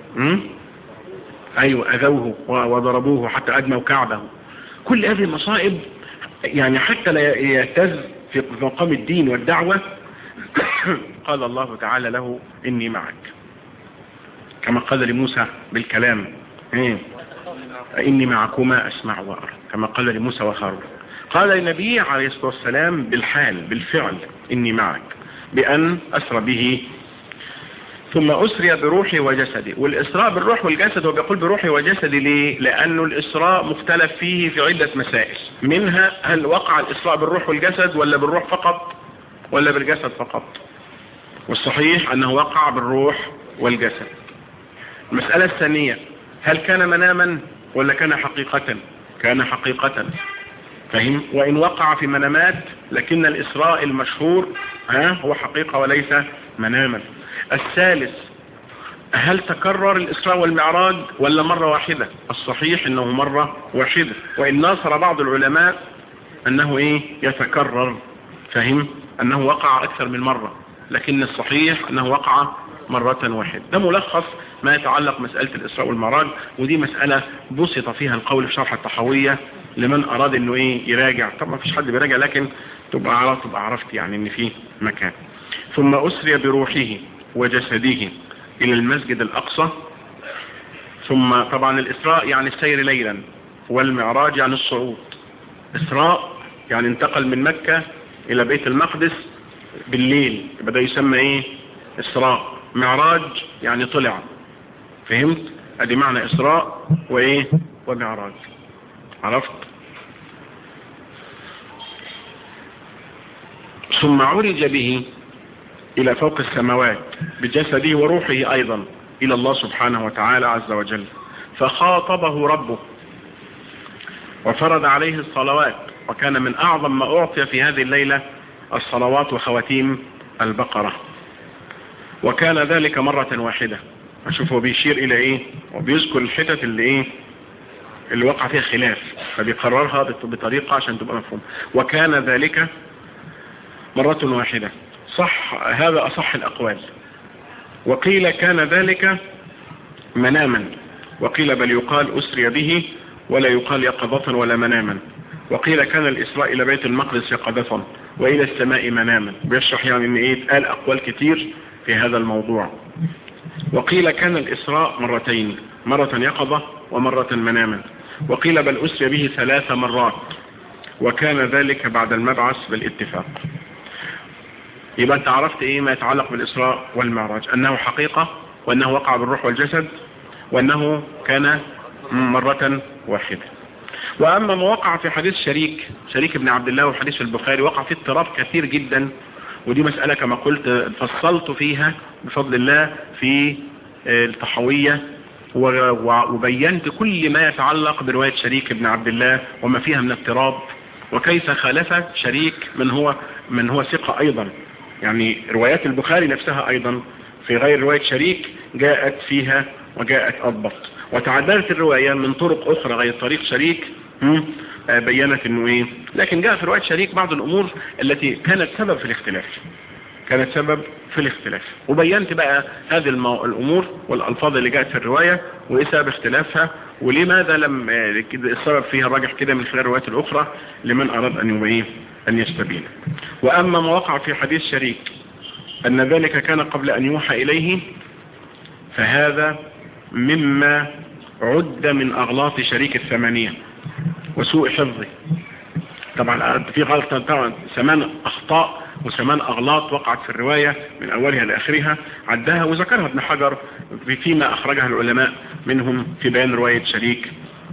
ايوه اذوه وضربوه حتى ادموا كعبه كل هذه المصائب يعني حتى لا يهتز في مقام الدين والدعوة قال الله تعالى له اني معك كما قال لموسى بالكلام إيه؟ اني معكما اسمع وارى كما قال لموسى وهارون قال للنبي عليه الصلاة والسلام بالحال بالفعل اني معك بان اسرى به ثم أسري بروحي وجسدي والإسراء بالروح والجسد هو بيقول بروحي وجسدي ليه لأنه الإسراء مختلف فيه في عدة مسائل منها هل وقع الإسراء بالروح والجسد ولا بالروح فقط ولا بالجسد فقط والصحيح أنه وقع بالروح والجسد المسألة الثانية هل كان مناما ولا كان حقيقة كان حقيقة فهم وإن وقع في منامات لكن الإسراء المشهور ها هو حقيقة وليس مناما الثالث هل تكرر الإسراء والمعراج ولا مرة واحدة الصحيح انه مرة واحدة وإن ناصر بعض العلماء انه ايه يتكرر فهم انه وقع اكثر من مرة لكن الصحيح انه وقع مرة واحدة ده ملخص ما يتعلق مسألة الإسراء والمعراج ودي مسألة بسط فيها القول في شرح الطحوية لمن أراد انه ايه يراجع طبعا مفيش حد بيراجع لكن تبقى عرفت تبقى عرفت يعني ان فيه مكان ثم أسري بروحه وجسده إلى المسجد الأقصى ثم طبعا الإسراء يعني السير ليلا والمعراج يعني الصعود إسراء يعني انتقل من مكة إلى بيت المقدس بالليل بدأ يسمى إيه إسراء معراج يعني طلع فهمت ادي معنى إسراء وإيه ومعراج عرفت ثم عرج به إلى فوق السماوات بجسده وروحه أيضا إلى الله سبحانه وتعالى عز وجل فخاطبه ربه وفرض عليه الصلوات وكان من أعظم ما أعطي في هذه الليلة الصلوات وخواتيم البقرة وكان ذلك مرة واحدة أشوف هو بيشير إلى إيه وبيذكر الحتت اللي إيه اللي وقع فيها خلاف فبيقررها بطريقة عشان تبقى مفهوم وكان ذلك مرة واحدة صح هذا أصح الأقوال وقيل كان ذلك مناما وقيل بل يقال أسري به ولا يقال يقظة ولا مناما وقيل كان الإسراء إلى بيت المقدس يقظة وإلى السماء مناما بيشرح يعني ان ايه قال أقوال كتير في هذا الموضوع وقيل كان الإسراء مرتين مرة يقظة ومرة مناما وقيل بل أسري به ثلاث مرات وكان ذلك بعد المبعث بالاتفاق يبقى انت عرفت ايه ما يتعلق بالإسراء والمعراج انه حقيقة وانه وقع بالروح والجسد وانه كان مرة واحدة واما ما وقع في حديث شريك شريك ابن عبد الله وحديث البخاري وقع فيه اضطراب كثير جدا ودي مسألة كما قلت فصلت فيها بفضل الله في التحوية وبينت كل ما يتعلق برواية شريك ابن عبد الله وما فيها من اضطراب وكيف خالف شريك من هو من هو ثقة ايضا يعني روايات البخاري نفسها ايضا في غير رواية شريك جاءت فيها وجاءت اضبط وتعدلت الرواية من طرق اخرى غير طريق شريك بينت انه ايه لكن جاء في رواية شريك بعض الامور التي كانت سبب في الاختلاف كانت سبب في الاختلاف وبينت بقى هذه المو... الامور والالفاظ اللي جاءت في الرواية وايه سبب اختلافها ولماذا لم السبب فيها راجح كده من خلال الروايات الاخرى لمن اراد ان يبين ان يستبين واما ما وقع في حديث شريك ان ذلك كان قبل ان يوحى اليه فهذا مما عد من أغلاط شريك الثمانية وسوء حفظه طبعا في غلطة طبعا ثمان أخطاء وثمان أغلاط وقعت في الرواية من أولها لآخرها عدها وذكرها ابن حجر فيما أخرجها العلماء منهم في بيان رواية شريك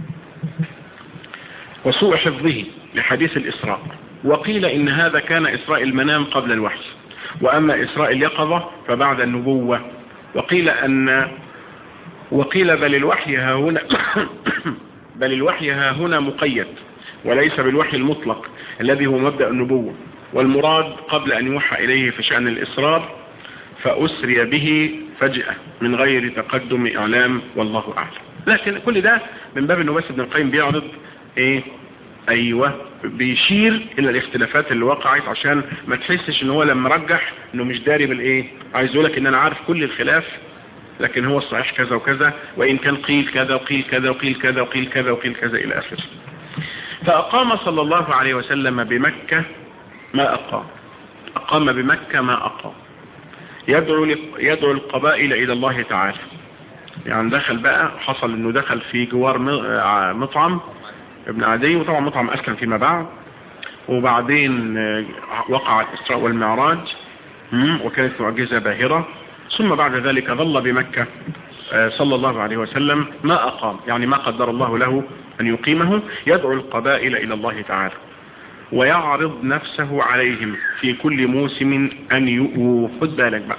وسوء حفظه لحديث الإسراء وقيل إن هذا كان إسراء المنام قبل الوحي وأما إسراء اليقظة فبعد النبوة وقيل أن وقيل بل الوحي ها هنا بل الوحي ها هنا مقيد وليس بالوحي المطلق الذي هو مبدأ النبوة والمراد قبل أن يوحى إليه في شأن الإصرار فأسري به فجأة من غير تقدم إعلام والله أعلم لكن كل ده من باب أنه بس ابن القيم بيعرض إيه أيوة بيشير إلى الاختلافات اللي وقعت عشان ما تحسش ان هو لما رجح انه مش داري بالايه عايز يقولك ان انا عارف كل الخلاف لكن هو الصحيح كذا وكذا وإن كان قيل كذا وقيل كذا وقيل كذا وقيل كذا وقيل كذا إلى آخره فأقام صلى الله عليه وسلم بمكة ما أقام أقام بمكة ما أقام يدعو, يدعو القبائل إلى الله تعالى يعني دخل بقى حصل انه دخل في جوار مطعم ابن عدي وطبعا مطعم أسلم فيما بعد وبعدين وقع الإسراء والمعراج وكانت معجزة باهرة ثم بعد ذلك ظل بمكة صلى الله عليه وسلم ما أقام يعني ما قدر الله له أن يقيمه يدعو القبائل إلى الله تعالى ويعرض نفسه عليهم في كل موسم أن يؤوا خد بالك بقى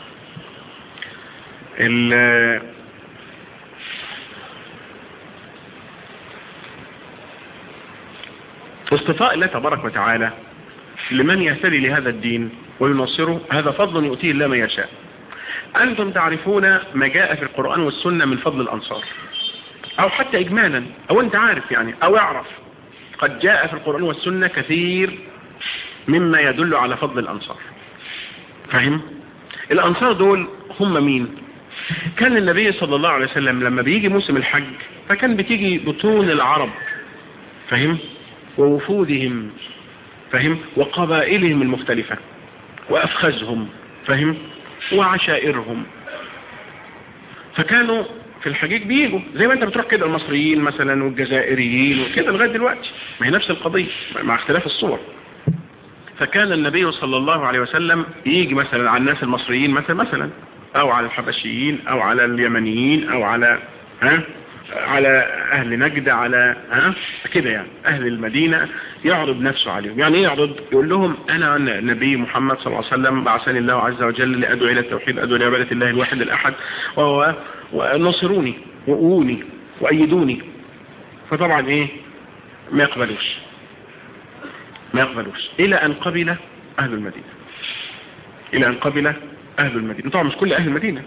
اصطفاء الله تبارك وتعالى لمن يهتدي لهذا الدين وينصره هذا فضل يؤتيه الله من يشاء أنتم تعرفون ما جاء في القرآن والسنة من فضل الأنصار أو حتى إجمالا أو أنت عارف يعني أو اعرف قد جاء في القرآن والسنة كثير مما يدل على فضل الأنصار فهم؟ الأنصار دول هم مين؟ كان النبي صلى الله عليه وسلم لما بيجي موسم الحج فكان بتيجي بطون العرب فهم؟ ووفودهم فهم؟ وقبائلهم المختلفة وأفخذهم فهم؟ وعشائرهم فكانوا في الحقيق بيجوا زي ما انت بتروح كده المصريين مثلا والجزائريين وكده لغايه دلوقتي ما هي نفس القضيه مع اختلاف الصور فكان النبي صلى الله عليه وسلم يجي مثلا على الناس المصريين مثلا مثلا او على الحبشيين او على اليمنيين او على ها على اهل نجد على ها كده يعني اهل المدينة يعرض نفسه عليهم يعني يعرض يقول لهم انا نبي محمد صلى الله عليه وسلم بعثني الله عز وجل لادعو الى التوحيد ادعو الى عباده الله الواحد الاحد وهو ونصروني وقوني وايدوني فطبعا ايه ما يقبلوش ما يقبلوش الى ان قبل اهل المدينة الى ان قبل اهل المدينة طبعا مش كل اهل المدينة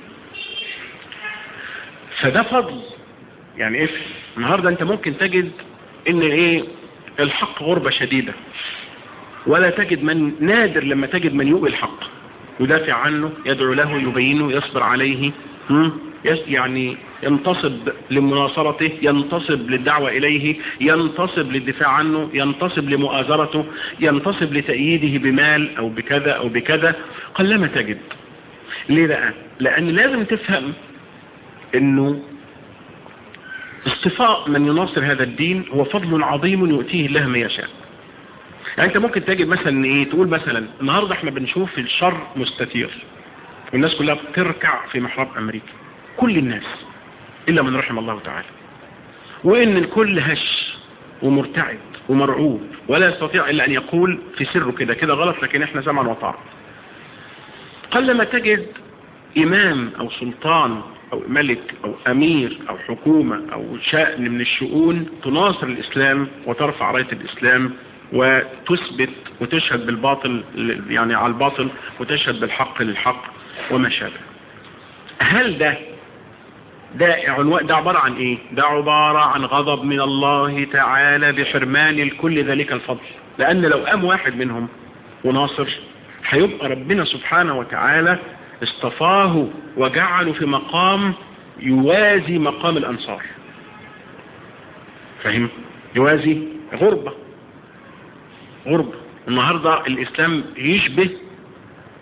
فده فضل يعني ايه النهاردة انت ممكن تجد ان ايه الحق غربة شديدة ولا تجد من نادر لما تجد من يؤوي الحق يدافع عنه يدعو له يبينه يصبر عليه يعني ينتصب لمناصرته ينتصب للدعوة إليه ينتصب للدفاع عنه ينتصب لمؤازرته ينتصب لتأييده بمال أو بكذا أو بكذا قلما تجد ليه بقى لأن لازم تفهم أنه اصطفاء من يناصر هذا الدين هو فضل عظيم يؤتيه الله ما يشاء يعني انت ممكن تجد مثلا ايه تقول مثلا النهاردة احنا بنشوف الشر مستتير والناس كلها بتركع في محراب امريكا كل الناس الا من رحم الله تعالى وان الكل هش ومرتعد ومرعوب ولا يستطيع الا ان يقول في سره كده كده غلط لكن احنا سمعا وطاعة قلما تجد امام او سلطان او ملك او امير او حكومة او شأن من الشؤون تناصر الاسلام وترفع راية الاسلام وتثبت وتشهد بالباطل يعني على الباطل وتشهد بالحق للحق وما شابه هل ده ده عنوان ده عبارة عن ايه ده عبارة عن غضب من الله تعالى بحرمان الكل ذلك الفضل لان لو قام واحد منهم وناصر هيبقى ربنا سبحانه وتعالى اصطفاه وجعله في مقام يوازي مقام الأنصار فهم يوازي غربة غربة النهاردة الإسلام يشبه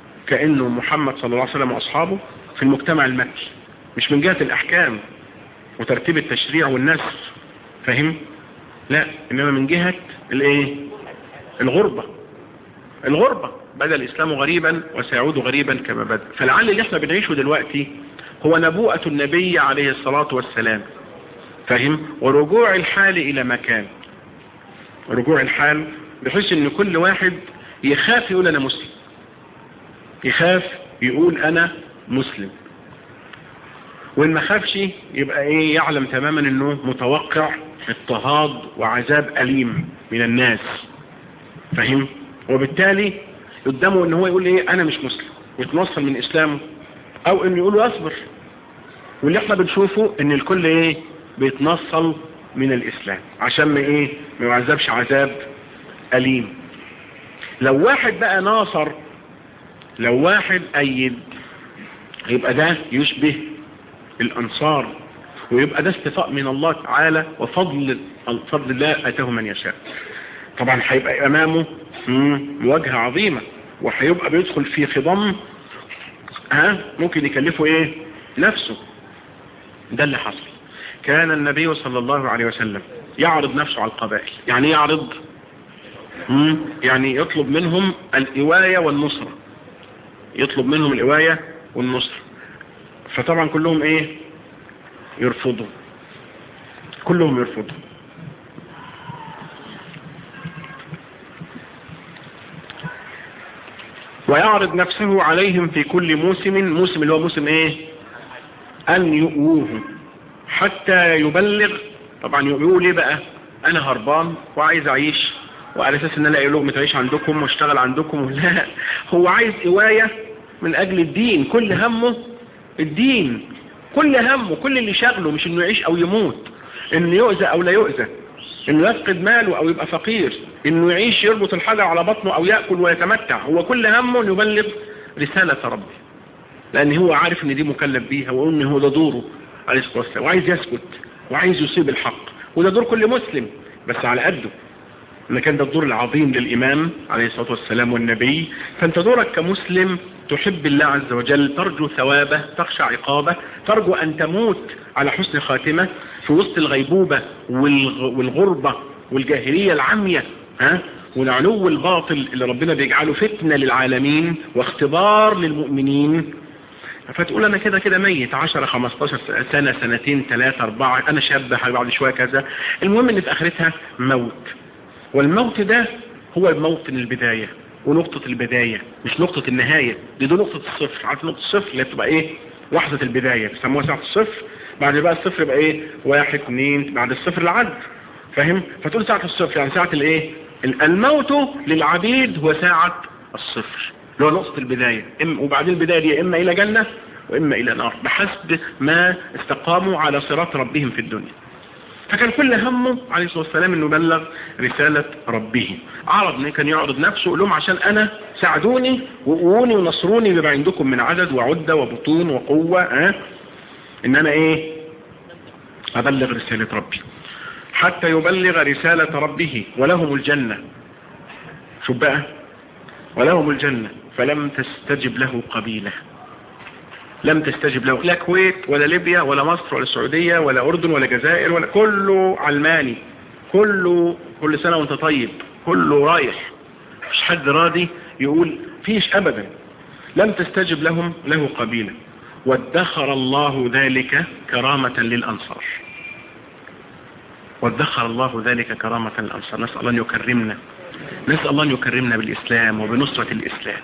كأنه محمد صلى الله عليه وسلم وأصحابه في المجتمع المكي مش من جهة الأحكام وترتيب التشريع والنسل فاهم لا انما من جهة الايه الغربة الغربة بدأ الاسلام غريبا وسيعود غريبا كما بدأ فلعل اللي احنا بنعيشه دلوقتي هو نبوءة النبي عليه الصلاة والسلام فاهم ورجوع الحال الى مكان رجوع الحال بحيث ان كل واحد يخاف يقول انا مسلم يخاف يقول انا مسلم وان ما خافش يبقى ايه يعلم تماما انه متوقع اضطهاد وعذاب اليم من الناس فاهم وبالتالي قدامه ان هو يقول ايه انا مش مسلم ويتنصل من اسلامه او انه يقول اصبر واللي احنا بنشوفه ان الكل ايه بيتنصل من الاسلام عشان ما ايه ما يعذبش عذاب اليم لو واحد بقى ناصر لو واحد ايد يبقى ده يشبه الانصار ويبقى ده استفاء من الله تعالى وفضل فضل الله اتاه من يشاء طبعا هيبقى امامه مواجهة عظيمة وهيبقى بيدخل في خضم ها ممكن يكلفه ايه نفسه ده اللي حصل كان النبي صلى الله عليه وسلم يعرض نفسه على القبائل يعني يعرض يعني يطلب منهم الإواية والنصرة يطلب منهم الإواية والنصرة فطبعا كلهم ايه يرفضوا كلهم يرفضوا ويعرض نفسه عليهم في كل موسم موسم اللي هو موسم ايه ان يؤوه حتى يبلغ طبعا يقول ايه بقى انا هربان وعايز اعيش وعلى اساس ان انا الاقي لقمه عيش عندكم واشتغل عندكم لا هو عايز اوايه من اجل الدين كل همه الدين كل همه كل اللي شغله مش انه يعيش او يموت انه يؤذى او لا يؤذى انه يفقد ماله او يبقى فقير انه يعيش يربط الحجر على بطنه او يأكل ويتمتع هو كل همه انه يبلغ رسالة ربه لان هو عارف ان دي مكلف بيها وان هو ده دوره عليه الصلاة والسلام وعايز يسكت وعايز يصيب الحق وده دور كل مسلم بس على قده ان كان ده الدور العظيم للامام عليه الصلاة والسلام والنبي فانت دورك كمسلم تحب الله عز وجل ترجو ثوابه تخشى عقابه ترجو ان تموت على حسن خاتمة في وسط الغيبوبة والغربة والجاهلية العمية ها والعلو الباطل اللي ربنا بيجعله فتنة للعالمين واختبار للمؤمنين فتقول انا كده كده ميت 10 15 سنة سنتين ثلاثة اربعة انا شاب بعد شوية كذا المهم ان في اخرتها موت والموت ده هو موطن البداية ونقطة البداية مش نقطة النهاية دي دي نقطة الصفر عارف نقطة الصفر اللي بتبقى ايه لحظة البداية بيسموها ساعة الصفر بعد بقى الصفر يبقى ايه واحد اثنين بعد الصفر العد فاهم فتقول ساعة الصفر يعني ساعة الايه الموت للعبيد هو ساعة الصفر اللي هو نقطة البداية وبعدين البداية دي اما الى جنة واما الى نار بحسب ما استقاموا على صراط ربهم في الدنيا فكان كل همه عليه الصلاة والسلام انه بلغ رسالة ربه عرض كان يعرض نفسه لهم عشان انا ساعدوني وقووني ونصروني بما عندكم من عدد وعدة وبطون وقوة اه ان انا ايه ابلغ رسالة ربي حتى يبلغ رسالة ربه ولهم الجنة شوف بقى ولهم الجنة فلم تستجب له قبيلة لم تستجب له لا كويت ولا ليبيا ولا مصر ولا السعودية ولا أردن ولا جزائر ولا كله علماني كله كل سنة وانت طيب كله رايح مش حد راضي يقول فيش أبدا لم تستجب لهم له قبيلة وادخر الله ذلك كرامة للأنصار وادخر الله ذلك كرامة للأنصار نسأل الله أن يكرمنا نسأل الله أن يكرمنا بالإسلام وبنصرة الإسلام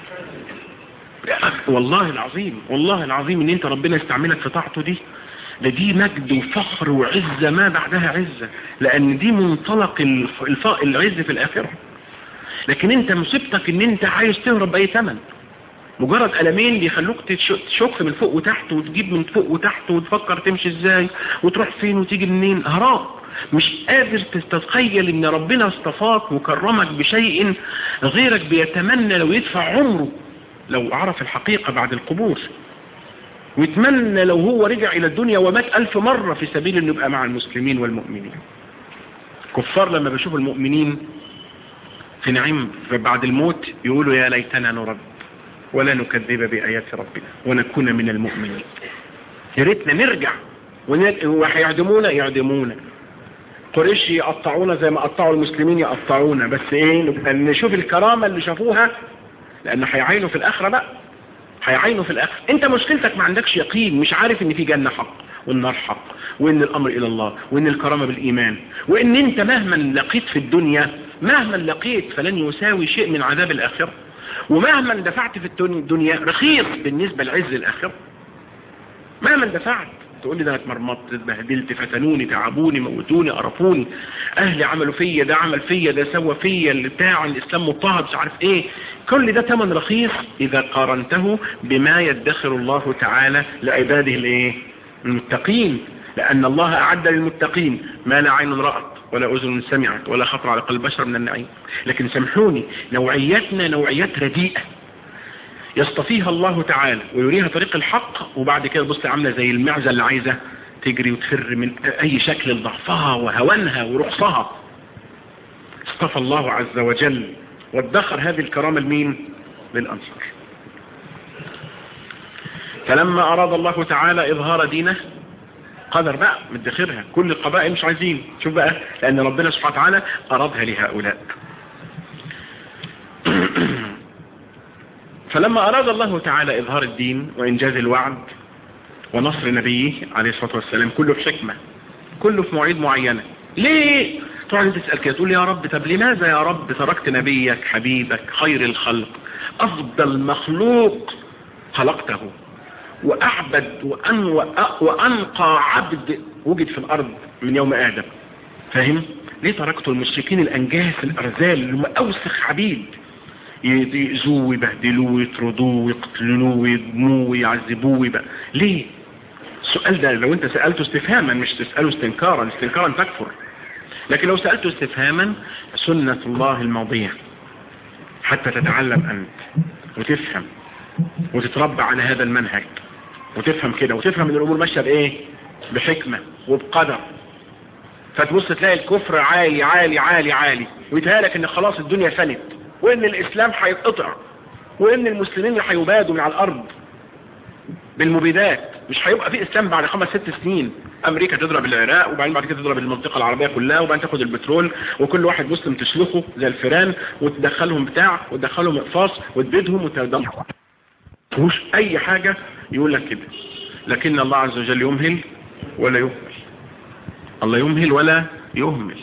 والله العظيم والله العظيم ان انت ربنا يستعملك في طاعته دي ده دي مجد وفخر وعزة ما بعدها عزة لان دي منطلق الف... العز في الاخرة لكن انت مصيبتك ان انت عايز تهرب باي ثمن مجرد ألمين بيخلوك تشك من فوق وتحت وتجيب من فوق وتحت وتفكر تمشي ازاي وتروح فين وتيجي منين هراب مش قادر تتخيل ان ربنا اصطفاك وكرمك بشيء غيرك بيتمنى لو يدفع عمره لو عرف الحقيقة بعد القبور ويتمنى لو هو رجع الى الدنيا ومات الف مرة في سبيل انه يبقى مع المسلمين والمؤمنين كفار لما بيشوفوا المؤمنين في نعيم بعد الموت يقولوا يا ليتنا نرد ولا نكذب بآيات ربنا ونكون من المؤمنين يا ريتنا نرجع وهيعدمونا يعدمونا قريش يقطعونا زي ما قطعوا المسلمين يقطعونا بس ايه نبقى نشوف الكرامة اللي شافوها لان هيعينوا في الاخرة بقى هيعينوا في الاخرة انت مشكلتك ما عندكش يقين مش عارف ان في جنة حق والنار حق وان الامر الى الله وان الكرامة بالايمان وان انت مهما لقيت في الدنيا مهما لقيت فلن يساوي شيء من عذاب الاخرة ومهما دفعت في الدنيا رخيص بالنسبة لعز الاخرة مهما دفعت تقول لي ده اتمرمطت اتبهدلت فتنوني تعبوني موتوني قرفوني اهلي عملوا فيا ده عمل فيا ده سوى فيا اللي بتاع الاسلام مضطهد مش عارف ايه كل ده ثمن رخيص اذا قارنته بما يدخر الله تعالى لعباده الايه المتقين لان الله اعد للمتقين ما لا عين رأت ولا اذن سمعت ولا خطر على قلب بشر من النعيم لكن سامحوني نوعيتنا نوعيات رديئة يصطفيها الله تعالى ويريها طريق الحق وبعد كده بص عاملة زي المعزة اللي عايزة تجري وتفر من اي شكل لضعفها وهوانها ورخصها اصطفى الله عز وجل وادخر هذه الكرامة لمين للأنصار فلما أراد الله تعالى إظهار دينه قدر بقى مدخرها كل القبائل مش عايزين شوف بقى لأن ربنا سبحانه وتعالى أرادها لهؤلاء فلما أراد الله تعالى إظهار الدين وإنجاز الوعد ونصر نبيه عليه الصلاة والسلام كله بحكمة كله في مواعيد معينة ليه تقعد تسأل كده تقول يا رب طب لماذا يا رب تركت نبيك حبيبك خير الخلق أفضل مخلوق خلقته وأعبد وأن وأنقى عبد وجد في الأرض من يوم آدم فاهم ليه تركتوا المشركين الأنجاس الأرذال اللي هم أوسخ عبيد يأذوه ويبهدلوه ويطردوه ويقتلوه ويدموه ويعذبوه بقى ليه السؤال ده لو انت سألته استفهاما مش تسأله استنكارا استنكارا تكفر لكن لو سألته استفهاما سنة الله الماضية حتى تتعلم أنت وتفهم وتتربى على هذا المنهج وتفهم كده وتفهم ان الامور ماشيه بايه بحكمة وبقدر فتبص تلاقي الكفر عالي عالي عالي عالي ويتهالك ان خلاص الدنيا فنت وان الاسلام هيتقطع وان المسلمين هيبادوا من على الارض بالمبيدات مش هيبقى في اسلام بعد خمس ست سنين امريكا تضرب العراق وبعدين بعد كده تضرب المنطقة العربية كلها وبعدين تاخد البترول وكل واحد مسلم تسلخه زي الفيران وتدخلهم بتاع وتدخلهم اقفاص وتبيدهم وتدمر مش اي حاجة يقول لك كده لكن الله عز وجل يمهل ولا يهمل الله يمهل ولا يهمل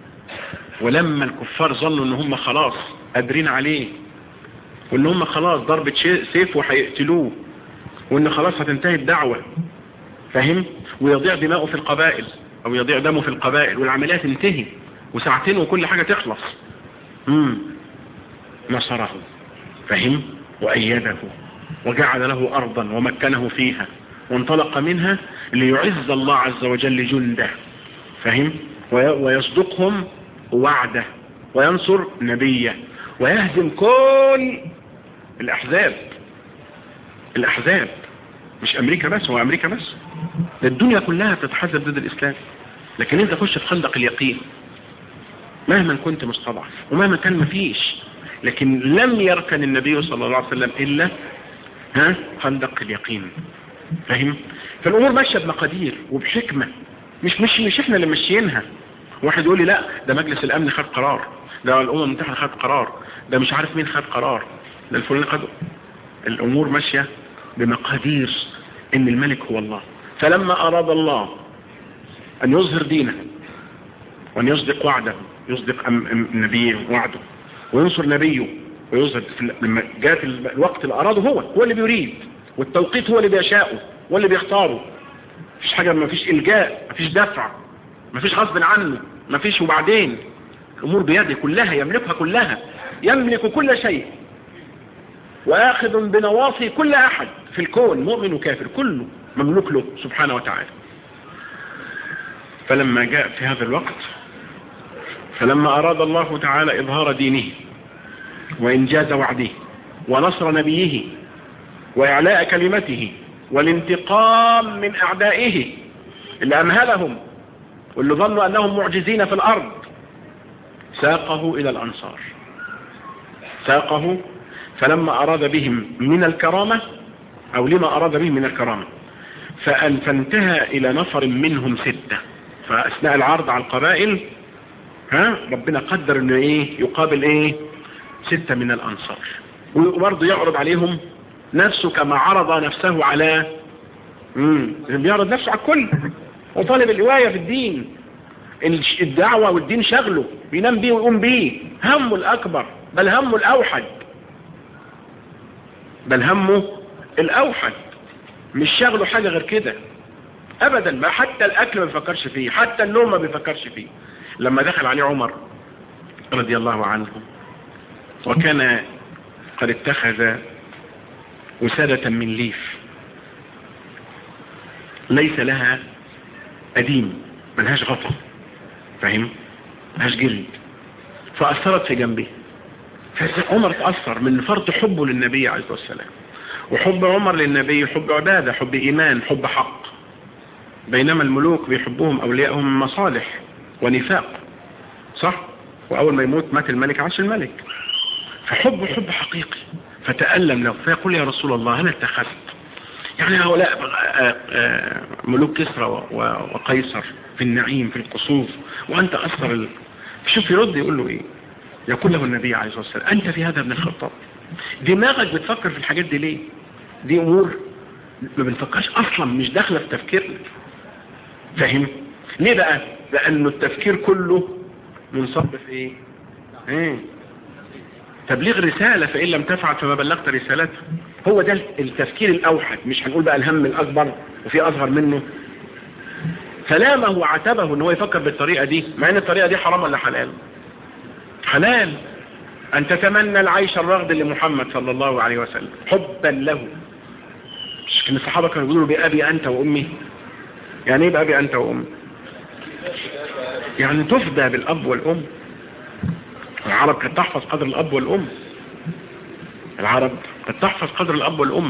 ولما الكفار ظنوا ان هم خلاص قادرين عليه وان هم خلاص ضربة سيف وهيقتلوه وان خلاص هتنتهي الدعوة فاهم ويضيع دماؤه في القبائل او يضيع دمه في القبائل والعملية تنتهي وساعتين وكل حاجة تخلص امم نصره فهم وأيده وجعل له أرضا ومكنه فيها وانطلق منها ليعز الله عز وجل جنده فهم ويصدقهم وعده وينصر نبيه ويهزم كل الأحزاب الأحزاب مش أمريكا بس هو أمريكا بس ده الدنيا كلها تتحزب ضد الإسلام لكن انت خش في خندق اليقين مهما كنت مستضعف ومهما كان مفيش لكن لم يركن النبي صلى الله عليه وسلم إلا ها خندق اليقين فاهم فالأمور ماشية بمقادير وبحكمة مش مش مش احنا اللي ماشيينها واحد يقول لي لا ده مجلس الأمن خد قرار ده الأمم المتحدة خد قرار ده مش عارف مين خد قرار ده الفلان خد الأمور ماشية بمقادير إن الملك هو الله فلما أراد الله أن يظهر دينه وأن يصدق وعده يصدق نبيه وعده وينصر نبيه ويظهر لما جاءت الوقت اللي أراده هو هو اللي بيريد والتوقيت هو اللي بيشاءه هو اللي بيختاره مفيش حاجة مفيش إلجاء مفيش دفع مفيش غصب عنه مفيش وبعدين الأمور بيده كلها يملكها كلها يملك كل شيء وآخذ بنواصي كل أحد في الكون مؤمن وكافر كله مملوك له سبحانه وتعالى فلما جاء في هذا الوقت فلما أراد الله تعالى إظهار دينه وإنجاز وعده ونصر نبيه وإعلاء كلمته والانتقام من أعدائه اللي أمهلهم واللي ظنوا أنهم معجزين في الأرض ساقه إلى الأنصار ساقه فلما أراد بهم من الكرامة أو لما أراد بهم من الكرامة فأن فانتهى إلى نفر منهم ستة فأثناء العرض على القبائل ها ربنا قدر انه ايه يقابل ايه ستة من الانصار وبرضه يعرض عليهم نفسه كما عرض نفسه على امم بيعرض نفسه على الكل وطالب الهواية في الدين الدعوة والدين شغله بينام بيه ويقوم بيه همه الاكبر بل همه الاوحد بل همه الاوحد مش شغله حاجة غير كده ابدا ما حتى الاكل ما بيفكرش فيه حتى النوم ما بيفكرش فيه لما دخل عليه عمر رضي الله عنه وكان قد اتخذ وسادة من ليف ليس لها أديم ملهاش غطا فاهم ملهاش جلد فأثرت في جنبه فعمر تأثر من فرط حبه للنبي عليه الصلاة والسلام وحب عمر للنبي حب عبادة حب إيمان حب حق بينما الملوك بيحبهم أولياءهم مصالح ونفاق صح وأول ما يموت مات الملك عاش الملك فحبه حب حقيقي فتألم له فيقول يا رسول الله هل اتخذت يعني هؤلاء ملوك كسرى وقيصر في النعيم في القصور وأنت أثر ال... شوف يرد يقول له إيه يقول له النبي عليه الصلاة والسلام أنت في هذا ابن الخطاب دماغك بتفكر في الحاجات دي ليه دي أمور ما بنفكرش أصلا مش داخلة في تفكيرنا فاهم ليه بقى لأنه التفكير كله منصب في إيه ايه تبليغ رسالة فإن لم تفعل فما بلغت رسالته هو ده التفكير الأوحد مش هنقول بقى الهم الأكبر وفي أصغر منه فلامه وعتبه ان هو يفكر بالطريقة دي مع ان الطريقة دي حرام ولا حلال حلال أن تتمنى العيش الرغد لمحمد صلى الله عليه وسلم حبا له مش كان الصحابة كانوا يقولوا بأبي أنت وأمي يعني ايه بأبي أنت وأمي يعني تفدى بالأب والأم العرب كانت تحفظ قدر الأب والأم العرب كانت تحفظ قدر الأب والأم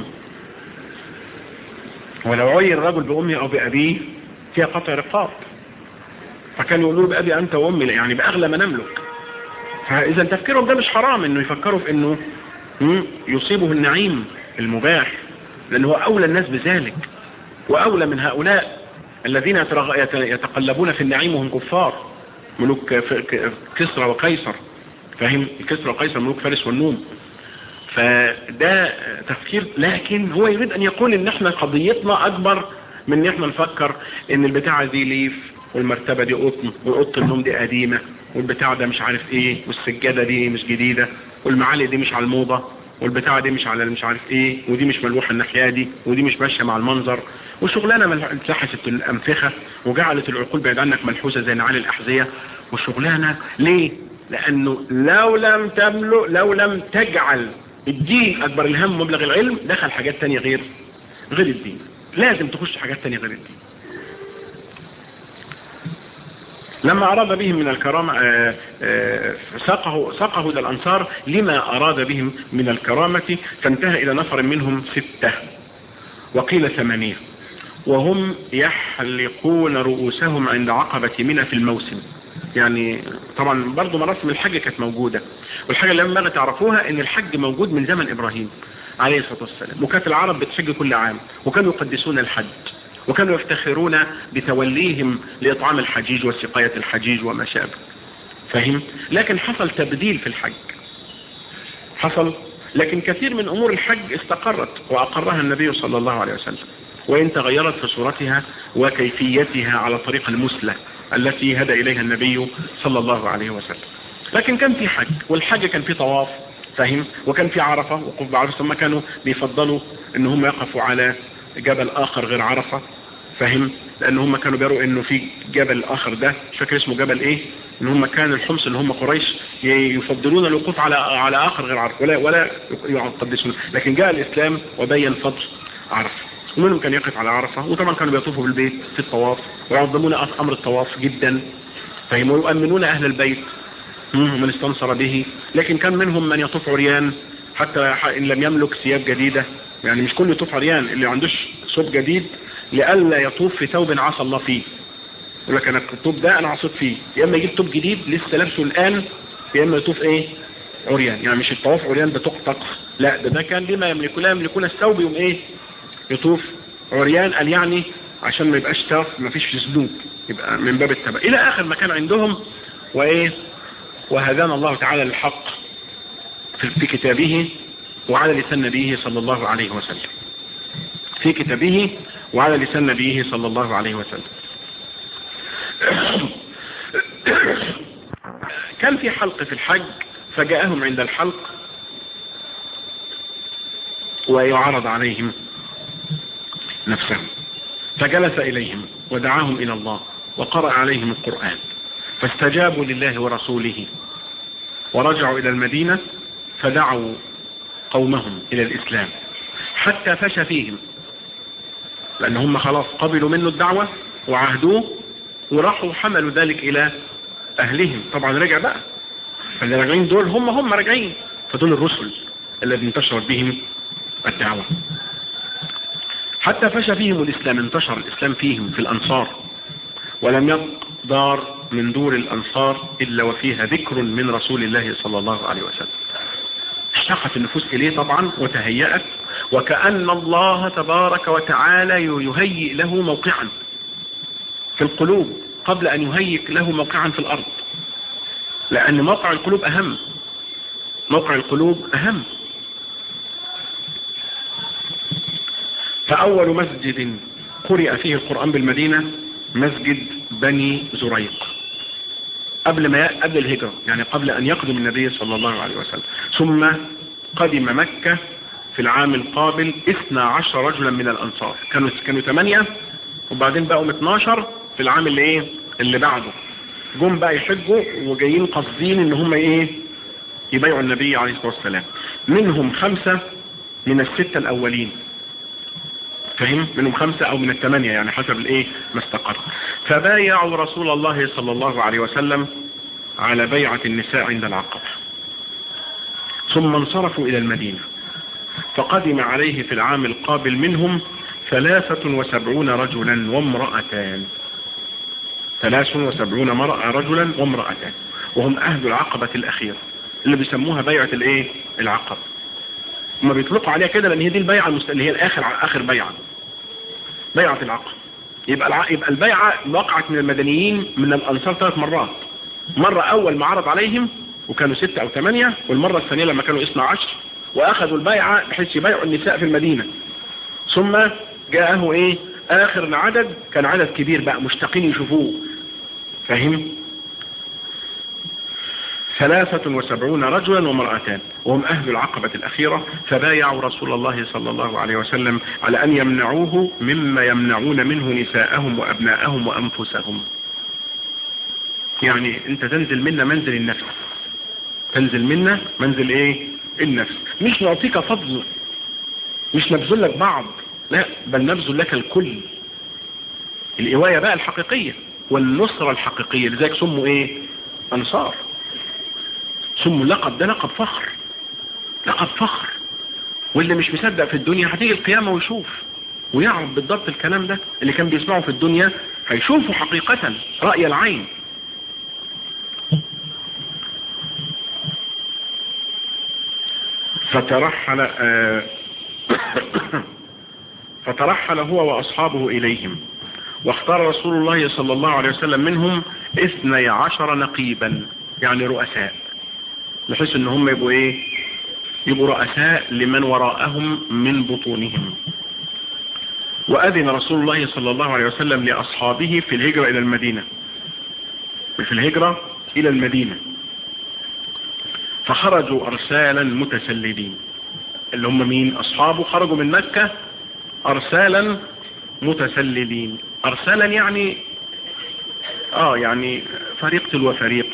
ولو عي الرجل بأمه أو بأبيه فيها قطع رقاب فكانوا يقولوا بأبي أنت وأمي يعني بأغلى ما نملك فإذا تفكيرهم ده مش حرام إنه يفكروا في إنه يصيبه النعيم المباح لأنه هو أولى الناس بذلك وأولى من هؤلاء الذين يتقلبون في النعيم وهم كفار ملوك كسرى وقيصر فاهم كسرى وقيصر ملوك فارس والنوم فده تفكير لكن هو يريد ان يقول ان احنا قضيتنا اكبر من ان احنا نفكر ان البتاعة دي ليف والمرتبة دي قطن والقط النوم دي قديمة والبتاع ده مش عارف ايه والسجادة دي مش جديدة والمعالق دي مش على الموضة والبتاعة دي مش على مش عارف ايه ودي مش ملوحة الناحية دي ودي مش ماشية مع المنظر وشغلانة اتلحست الأنفخة وجعلت العقول بعيد عنك ملحوسة زي نعال الأحذية وشغلانة ليه لأنه لو لم تملؤ لو لم تجعل الدين أكبر الهم مبلغ العلم دخل حاجات تانية غير غير الدين لازم تخش حاجات تانية غير الدين لما أراد بهم من الكرامة ساقه, ساقه إلى الأنصار لما أراد بهم من الكرامة فانتهى إلى نفر منهم ستة وقيل ثمانية وهم يحلقون رؤوسهم عند عقبة منى في الموسم يعني طبعا برضو مراسم الحج كانت موجودة والحاجة اللي لما تعرفوها ان الحج موجود من زمن ابراهيم عليه الصلاة والسلام وكانت العرب بتحج كل عام وكانوا يقدسون الحج وكانوا يفتخرون بتوليهم لإطعام الحجيج وسقاية الحجيج وما شابه فهم لكن حصل تبديل في الحج حصل لكن كثير من أمور الحج استقرت وأقرها النبي صلى الله عليه وسلم وإن تغيرت في صورتها وكيفيتها على طريق المسلة التي هدى إليها النبي صلى الله عليه وسلم لكن كان في حج والحج كان في طواف فهم وكان في عرفة وقف بعرفة ثم كانوا بيفضلوا ان هم يقفوا على جبل آخر غير عرفة فهم لان هم كانوا بيروا انه في جبل آخر ده مش فاكر اسمه جبل ايه ان هم كان الحمص اللي هم قريش يفضلون الوقوف على على آخر غير عرفة ولا ولا يقدسون لكن جاء الإسلام وبين فضل عرفة ومنهم كان يقف على عرفة وطبعا كانوا بيطوفوا بالبيت في الطواف ويعظمون أمر الطواف جدا فهم ويؤمنون أهل البيت من استنصر به لكن كان منهم من يطوف عريان حتى إن لم يملك ثياب جديدة يعني مش كل يطوف عريان اللي عندوش ثوب جديد لألا يطوف في ثوب عصى الله فيه يقول لك أنا الثوب ده أنا عصيت فيه يا إما يجيب ثوب جديد لسه لابسه الآن يا إما يطوف إيه عريان يعني مش الطواف عريان ده طقطق لا ده ده كان لما يملكون لا يملكون الثوب يوم إيه يطوف عريان قال يعني عشان ما يبقاش تاف ما فيش ذنوب يبقى من باب التبع الى اخر ما كان عندهم وايه وهدانا الله تعالى للحق في كتابه وعلى لسان نبيه صلى الله عليه وسلم في كتابه وعلى لسان نبيه صلى الله عليه وسلم كان في حلق في الحج فجاءهم عند الحلق ويعرض عليهم نفسه فجلس إليهم ودعاهم إلى الله وقرأ عليهم القرآن فاستجابوا لله ورسوله ورجعوا إلى المدينة فدعوا قومهم إلى الإسلام حتى فشى فيهم لأن هم خلاص قبلوا منه الدعوة وعهدوه وراحوا حملوا ذلك إلى أهلهم طبعا رجع بقى فاللي راجعين دول هم هم راجعين فدول الرسل الذي انتشرت بهم الدعوة حتى فشى فيهم الإسلام انتشر الإسلام فيهم في الأنصار ولم يبق دار من دور الأنصار إلا وفيها ذكر من رسول الله صلى الله عليه وسلم اشتاقت النفوس إليه طبعا وتهيأت وكأن الله تبارك وتعالى يهيئ له موقعا في القلوب قبل أن يهيئ له موقعا في الأرض لأن موقع القلوب أهم موقع القلوب أهم فأول مسجد قرئ فيه القرآن بالمدينة مسجد بني زريق قبل ما قبل الهجرة يعني قبل أن يقدم النبي صلى الله عليه وسلم ثم قدم مكة في العام القابل 12 رجلا من الأنصار كانوا كانوا 8 وبعدين بقوا 12 في العام اللي ايه اللي بعده جم بقى يحجوا وجايين قاصدين ان هم ايه يبايعوا النبي عليه الصلاة والسلام منهم خمسة من الستة الأولين فهم منهم خمسة او من الثمانية يعني حسب الايه ما استقر فبايعوا رسول الله صلى الله عليه وسلم على بيعة النساء عند العقبة ثم انصرفوا الى المدينة فقدم عليه في العام القابل منهم ثلاثة وسبعون رجلا وامرأتان ثلاث وسبعون مرأة رجلا وامرأتان وهم اهل العقبة الاخيرة اللي بيسموها بيعة الايه العقبة هما بيطلقوا عليها كده لان هي دي البيعة المست... اللي هي الاخر اخر بيعة بيعة العقبة يبقى الع... يبقى البيعة وقعت من المدنيين من الانصار ثلاث مرات مرة اول ما عرض عليهم وكانوا ستة او ثمانية والمرة الثانية لما كانوا اثنى عشر واخذوا البيعة بحيث يبيعوا النساء في المدينة ثم جاءه ايه اخر العدد كان عدد كبير بقى مشتاقين يشوفوه فاهم ثلاثة وسبعون رجلا ومرأتان وهم أهل العقبة الأخيرة فبايعوا رسول الله صلى الله عليه وسلم على أن يمنعوه مما يمنعون منه نساءهم وأبناءهم وأنفسهم يعني أنت تنزل منا منزل النفس تنزل منا منزل إيه النفس مش نعطيك فضل مش نبذل لك بعض لا بل نبذل لك الكل الإواية بقى الحقيقية والنصرة الحقيقية لذلك سموا إيه أنصار ثم لقب ده لقب فخر لقب فخر واللي مش مصدق في الدنيا هتيجي القيامة ويشوف ويعرف بالضبط الكلام ده اللي كان بيسمعه في الدنيا هيشوفه حقيقة رأي العين فترحل آه فترحل هو وأصحابه إليهم واختار رسول الله صلى الله عليه وسلم منهم اثني عشر نقيبا يعني رؤساء بحيث ان هم يبقوا ايه يبقوا رؤساء لمن وراءهم من بطونهم وأذن رسول الله صلى الله عليه وسلم لأصحابه في الهجرة إلى المدينة في الهجرة إلى المدينة فخرجوا أرسالا متسللين اللي هم مين أصحابه خرجوا من مكة أرسالا متسللين أرسالا يعني آه يعني فريق تلو فريق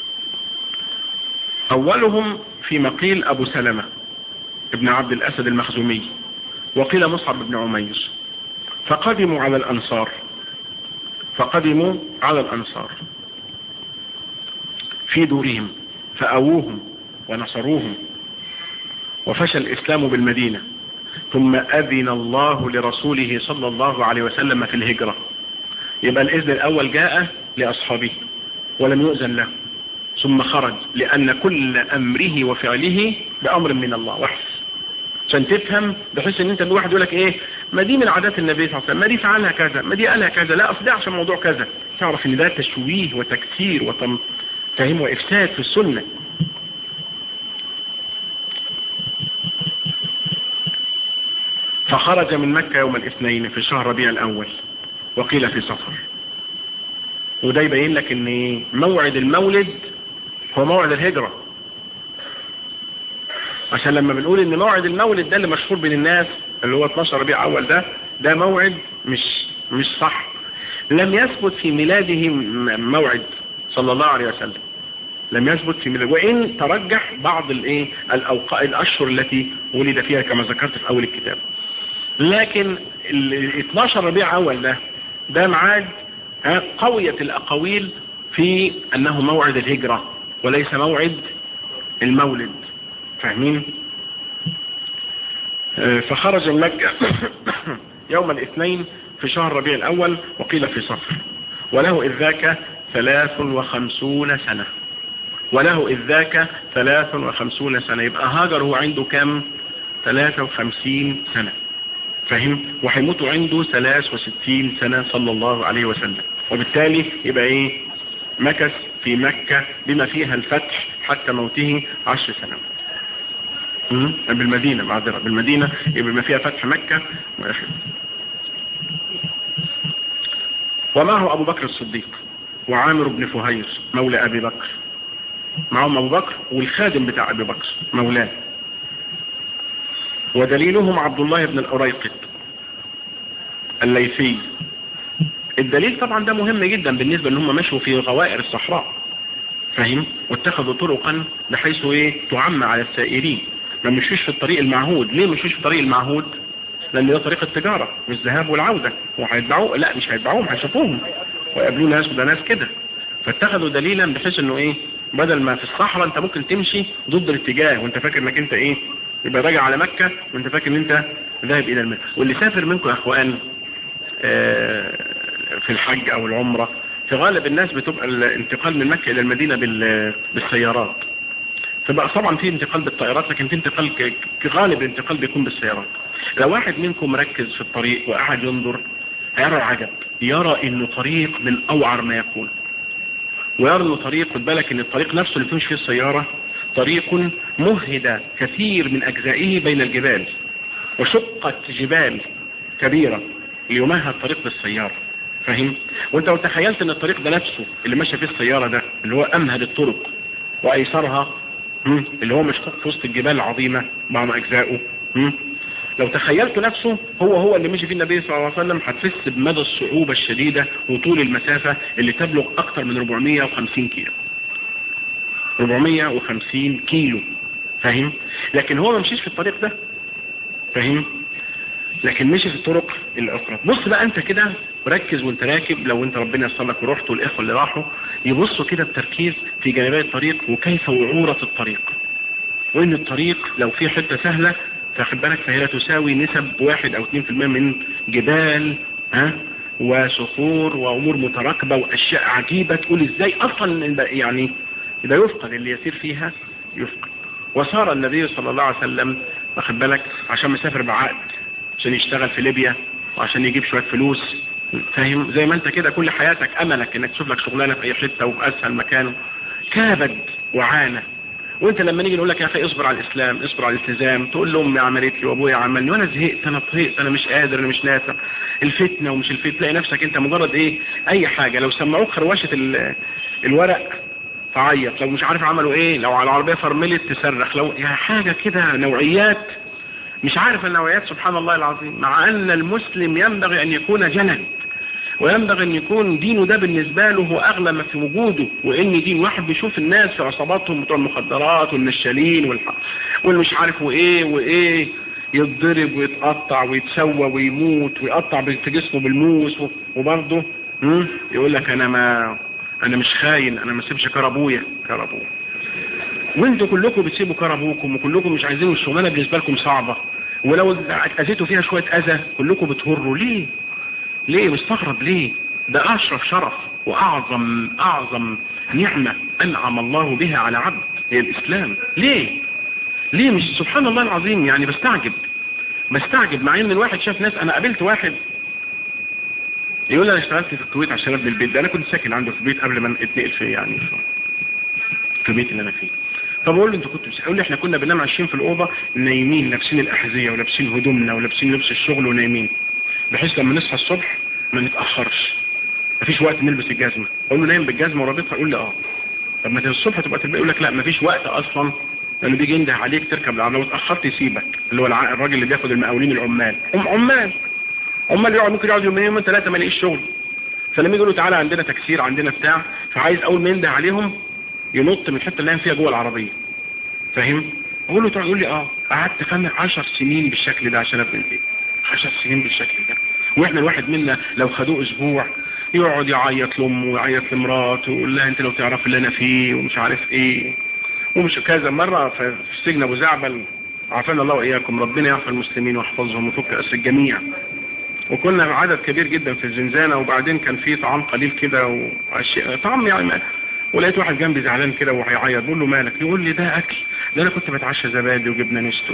أولهم في مقيل أبو سلمة ابن عبد الأسد المخزومي وقيل مصعب بن عمير فقدموا على الأنصار فقدموا على الأنصار في دورهم فأووهم ونصروهم وفشى الإسلام بالمدينة ثم أذن الله لرسوله صلى الله عليه وسلم في الهجرة يبقى الإذن الأول جاء لأصحابه ولم يؤذن له ثم خرج لأن كل أمره وفعله بأمر من الله وحس عشان تفهم بحيث ان انت الواحد يقول لك ايه ما دي من عادات النبي صلى الله عليه وسلم ما دي فعلها كذا ما دي قالها كذا لا اصل ده عشان موضوع كذا تعرف ان ده تشويه وتكثير وتم فهم وافساد في السنة فخرج من مكة يوم الاثنين في شهر ربيع الاول وقيل في صفر وده يبين لك ان موعد المولد هو موعد الهجرة عشان لما بنقول ان موعد المولد ده اللي مشهور بين الناس اللي هو 12 ربيع اول ده ده موعد مش مش صح لم يثبت في ميلاده موعد صلى الله عليه وسلم لم يثبت في ميلاده وان ترجح بعض الايه الاوقات الاشهر التي ولد فيها كما ذكرت في اول الكتاب لكن ال 12 ربيع اول ده ده ميعاد قوية الاقاويل في انه موعد الهجرة وليس موعد المولد فاهمين فخرج من مكة يوم الاثنين في شهر ربيع الاول وقيل في صفر وله اذ ذاك ثلاث وخمسون سنة وله اذ ذاك ثلاث وخمسون سنة يبقى هاجر هو عنده كم ثلاثة وخمسين سنة فهم وحيموت عنده ثلاث وستين سنة صلى الله عليه وسلم وبالتالي يبقى ايه مكث في مكة بما فيها الفتح حتى موته عشر سنوات بالمدينة معذرة بالمدينة يبقى بما فيها فتح مكة ومعه أبو بكر الصديق وعامر بن فهير مولى أبي بكر معهم أبو بكر والخادم بتاع أبي بكر مولاه ودليلهم عبد الله بن الأريقط الليثي الدليل طبعا ده مهم جدا بالنسبة ان هم مشوا في غوائر الصحراء فاهم واتخذوا طرقا بحيث ايه تعم على السائرين ما مشوش في الطريق المعهود ليه مشوش في الطريق المعهود لان ده طريق التجارة والذهاب والعودة وهيتبعوه لا مش هيتبعوهم هيشوفوهم ويقابلوا ناس وده ناس كده فاتخذوا دليلا بحيث انه ايه بدل ما في الصحراء انت ممكن تمشي ضد الاتجاه وانت فاكر انك انت ايه يبقى راجع على مكة وانت فاكر ان انت ذاهب الى المكة واللي سافر منكم يا اخوان اه في الحج او العمرة في غالب الناس بتبقى الانتقال من مكة الى المدينة بالسيارات تبقى طبعا في انتقال بالطائرات لكن في انتقال كغالب الانتقال بيكون بالسيارات لو واحد منكم مركز في الطريق وقاعد ينظر هيرى العجب يرى انه طريق من اوعر ما يكون ويرى انه طريق خد بالك ان الطريق نفسه اللي تمشي فيه السيارة طريق مهد كثير من اجزائه بين الجبال وشقت جبال كبيرة ليمهد طريق بالسيارة فاهم وانت لو تخيلت ان الطريق ده نفسه اللي ماشيه فيه السيارة ده اللي هو امهد الطرق وايسرها اللي هو مشقوق في وسط الجبال العظيمة بعض اجزائه لو تخيلت نفسه هو هو اللي مشي فيه النبي صلى الله عليه وسلم هتحس بمدى الصعوبة الشديدة وطول المسافة اللي تبلغ اكتر من 450 كيلو 450 كيلو فاهم لكن هو ما مشيش في الطريق ده فاهم لكن مشي في الطرق الاخرى بص بقى انت كده ركز وانت راكب لو انت ربنا يصل لك ورحت والاخوه اللي راحوا يبصوا كده بتركيز في جانبي الطريق وكيف وعورة الطريق وان الطريق لو في حته سهله تاخد بالك فهي لا تساوي نسب واحد او 2% من جبال ها وصخور وامور متراكبه واشياء عجيبه تقول ازاي اصلا يعني اذا يفقد اللي يسير فيها يفقد وصار النبي صلى الله عليه وسلم واخد بالك عشان مسافر بعقد عشان يشتغل في ليبيا وعشان يجيب شوية فلوس فاهم زي ما انت كده كل حياتك املك انك تشوف لك شغلانة في اي حتة وفي اسهل مكان كابد وعانى وانت لما نيجي نقول لك يا اخي اصبر على الاسلام اصبر على الالتزام تقول له امي عملت لي وابويا عملني وانا زهقت انا طهقت انا مش قادر انا مش نافع الفتنة ومش الفتنة تلاقي نفسك انت مجرد ايه اي حاجة لو سمعوك خروشة الورق تعيط لو مش عارف عملوا ايه لو على العربية فرملت تصرخ لو يعني حاجة كده نوعيات مش عارف النوعيات سبحان الله العظيم مع ان المسلم ينبغي ان يكون جلد وينبغي ان يكون دينه ده بالنسبة له هو اغلى ما في وجوده وان دين واحد بيشوف الناس في عصاباتهم بتوع المخدرات والنشالين والح... والمش عارف وايه وايه يتضرب ويتقطع ويتسوى ويموت ويقطع في جسمه بالموس وبرضه يقول لك انا ما انا مش خاين انا ما سيبش كار ابويا كار ابويا وانتوا كلكم بتسيبوا كار ابوكم وكلكم مش عايزين الشغلانه بالنسبه لكم صعبه ولو اذيتوا فيها شويه اذى كلكم بتهروا ليه ليه مستغرب ليه ده اشرف شرف واعظم اعظم نعمه انعم الله بها على عبد هي الاسلام ليه ليه مش سبحان الله العظيم يعني بستعجب بستعجب مع ان الواحد شاف ناس انا قابلت واحد يقول لي انا اشتغلت في الكويت عشان ابني البيت ده انا كنت ساكن عنده في البيت قبل ما اتنقل فيه يعني في البيت اللي انا فيه طب اقول له انتوا كنتوا يقول لي احنا كنا بننام عايشين في الاوضه نايمين لابسين الاحذيه ولابسين هدومنا ولابسين لبس الشغل ونايمين بحيث لما نصحى الصبح ما نتاخرش مفيش وقت نلبس الجزمه اقول له نايم بالجزمه ورابطها يقول لي اه طب ما الصبح تبقى تلبس يقول لك لا مفيش وقت اصلا لانه بيجي ينده عليك تركب العربيه لو اتاخرت يسيبك اللي هو الراجل اللي بياخد المقاولين العمال هم عمال عمال يقعد ممكن يقعد يومين يومين ثلاثه ما يلاقيش شغل فلما يقولوا تعالى عندنا تكسير عندنا بتاع فعايز اول ما ينده عليهم ينط من الحته اللي فيها جوه العربيه فاهم اقول له يقول لي اه قعدت خمس 10 سنين بالشكل ده عشان ابني البيت 10 سنين بالشكل ده واحنا الواحد منا لو خدوه اسبوع يقعد يعيط لامه ويعيط لمراته ويقول لها انت لو تعرف اللي انا فيه ومش عارف ايه ومش كذا مرة في سجن ابو زعبل عافانا الله واياكم ربنا يعفى المسلمين ويحفظهم ويفك اسر الجميع وكنا عدد كبير جدا في الزنزانة وبعدين كان في طعام قليل كده واشياء طعام يعني ما ولقيت واحد جنبي زعلان كده وهيعيط بقول له مالك يقول لي ده اكل ده انا كنت بتعشى زبادي وجبنه نستو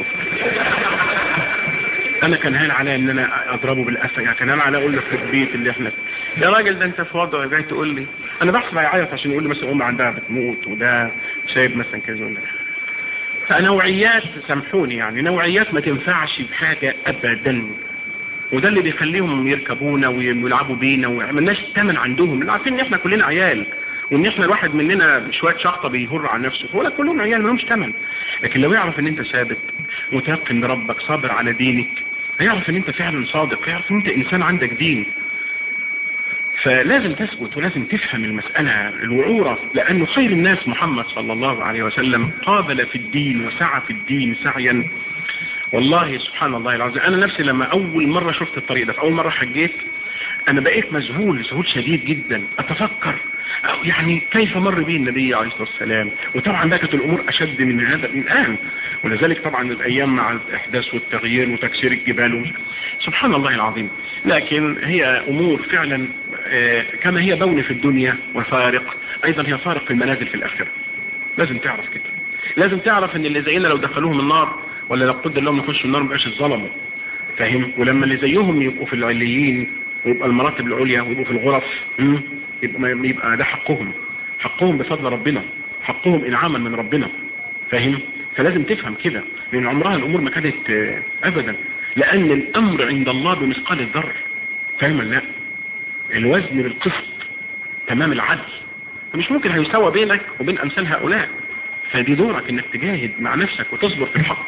انا كان هان عليا ان انا اضربه بالاسد يعني كان هان عليا اقول له في البيت اللي احنا يا راجل ده انت في وضع جاي تقول لي انا بحسب هيعيط عشان يقول لي مثلا امي عندها بتموت وده سايب مثلا كذا ولا فنوعيات سامحوني يعني نوعيات ما تنفعش بحاجه ابدا وده اللي بيخليهم يركبونا ويلعبوا بينا ومالناش الثمن عندهم عارفين ان احنا كلنا عيال وان احنا الواحد مننا شويه شخطه بيهر على نفسه ولا كلهم عيال ما لهمش ثمن لكن لو يعرف ان انت ثابت متيقن بربك صابر على دينك هيعرف ان انت فعلا صادق يعرف ان انت انسان عندك دين فلازم تثبت ولازم تفهم المسألة الوعورة لأنه خير الناس محمد صلى الله عليه وسلم قابل في الدين وسعى في الدين سعيا والله سبحان الله العظيم أنا نفسي لما أول مرة شفت الطريق ده في أول مرة حجيت أنا بقيت مذهول ذهول شديد جدا أتفكر يعني كيف مر به النبي عليه الصلاة والسلام وطبعا ده كانت الأمور أشد من هذا من الآن ولذلك طبعا الأيام مع الإحداث والتغيير وتكسير الجبال سبحان الله العظيم لكن هي أمور فعلا كما هي بون في الدنيا وفارق أيضا هي فارق في المنازل في الآخرة لازم تعرف كده لازم تعرف ان اللي زينا لو دخلوهم النار ولا لو قدر لهم يخشوا النار مبقاش الظلموا فاهم ولما اللي زيهم يبقوا في العليين ويبقى المراتب العليا ويبقوا في الغرف يبقى, يبقى ده حقهم حقهم بفضل ربنا حقهم انعاما من ربنا فاهم فلازم تفهم كده لان عمرها الامور ما كانت ابدا لان الامر عند الله بمثقال الذر فاهم لا الوزن بالقسط تمام العدل فمش ممكن هيساوى بينك وبين امثال هؤلاء فدي دورك انك تجاهد مع نفسك وتصبر في الحق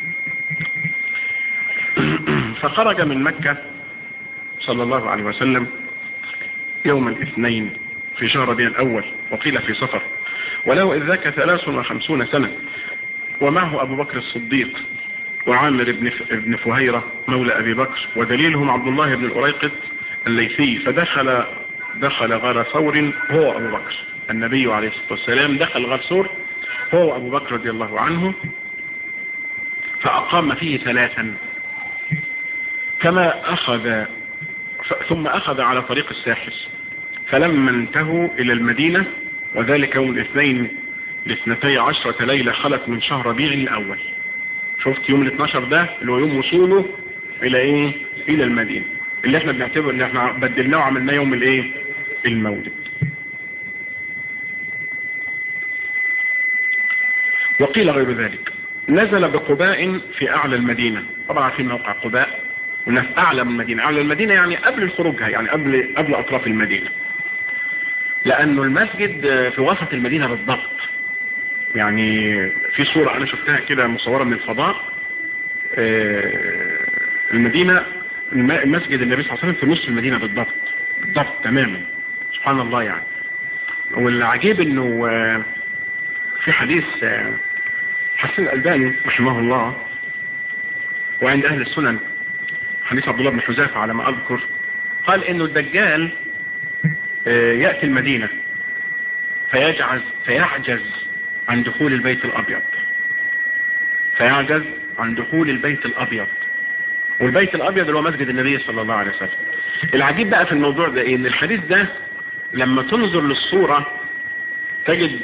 فخرج من مكة صلى الله عليه وسلم يوم الاثنين في شهر ربيع الأول وقيل في صفر وله إذ ذاك ثلاث وخمسون سنة ومعه أبو بكر الصديق وعامر بن ابن فهيرة مولى أبي بكر ودليلهم عبد الله بن الأريقط الليثي فدخل دخل غار ثور هو أبو بكر النبي عليه الصلاة والسلام دخل غار ثور هو أبو بكر رضي الله عنه فأقام فيه ثلاثا كما أخذ ثم أخذ على طريق الساحل فلما انتهوا إلى المدينة وذلك يوم الاثنين لاثنتي عشرة ليلة خلت من شهر ربيع الأول شفت يوم الاثناشر ده اللي هو يوم وصوله إلى إيه إلى المدينة اللي احنا بنعتبر ان احنا بدلناه وعملناه يوم الايه المولد وقيل غير ذلك نزل بقباء في اعلى المدينة طبعا في موقع قباء قلنا في اعلى من المدينة اعلى المدينة يعني قبل الخروجها يعني قبل قبل اطراف المدينة لانه المسجد في وسط المدينة بالضبط يعني في صورة انا شفتها كده مصورة من الفضاء المدينة المسجد النبي صلى الله عليه وسلم في نص المدينة بالضبط بالضبط تماما سبحان الله يعني والعجيب انه في حديث حسن الألباني رحمه الله وعند أهل السنن حديث عبد الله بن حذافة على ما أذكر قال إنه الدجال يأتي المدينة فيجعز فيعجز عن دخول البيت الأبيض فيعجز عن دخول البيت الأبيض والبيت الأبيض اللي هو مسجد النبي صلى الله عليه وسلم العجيب بقى في الموضوع ده إيه إن الحديث ده لما تنظر للصورة تجد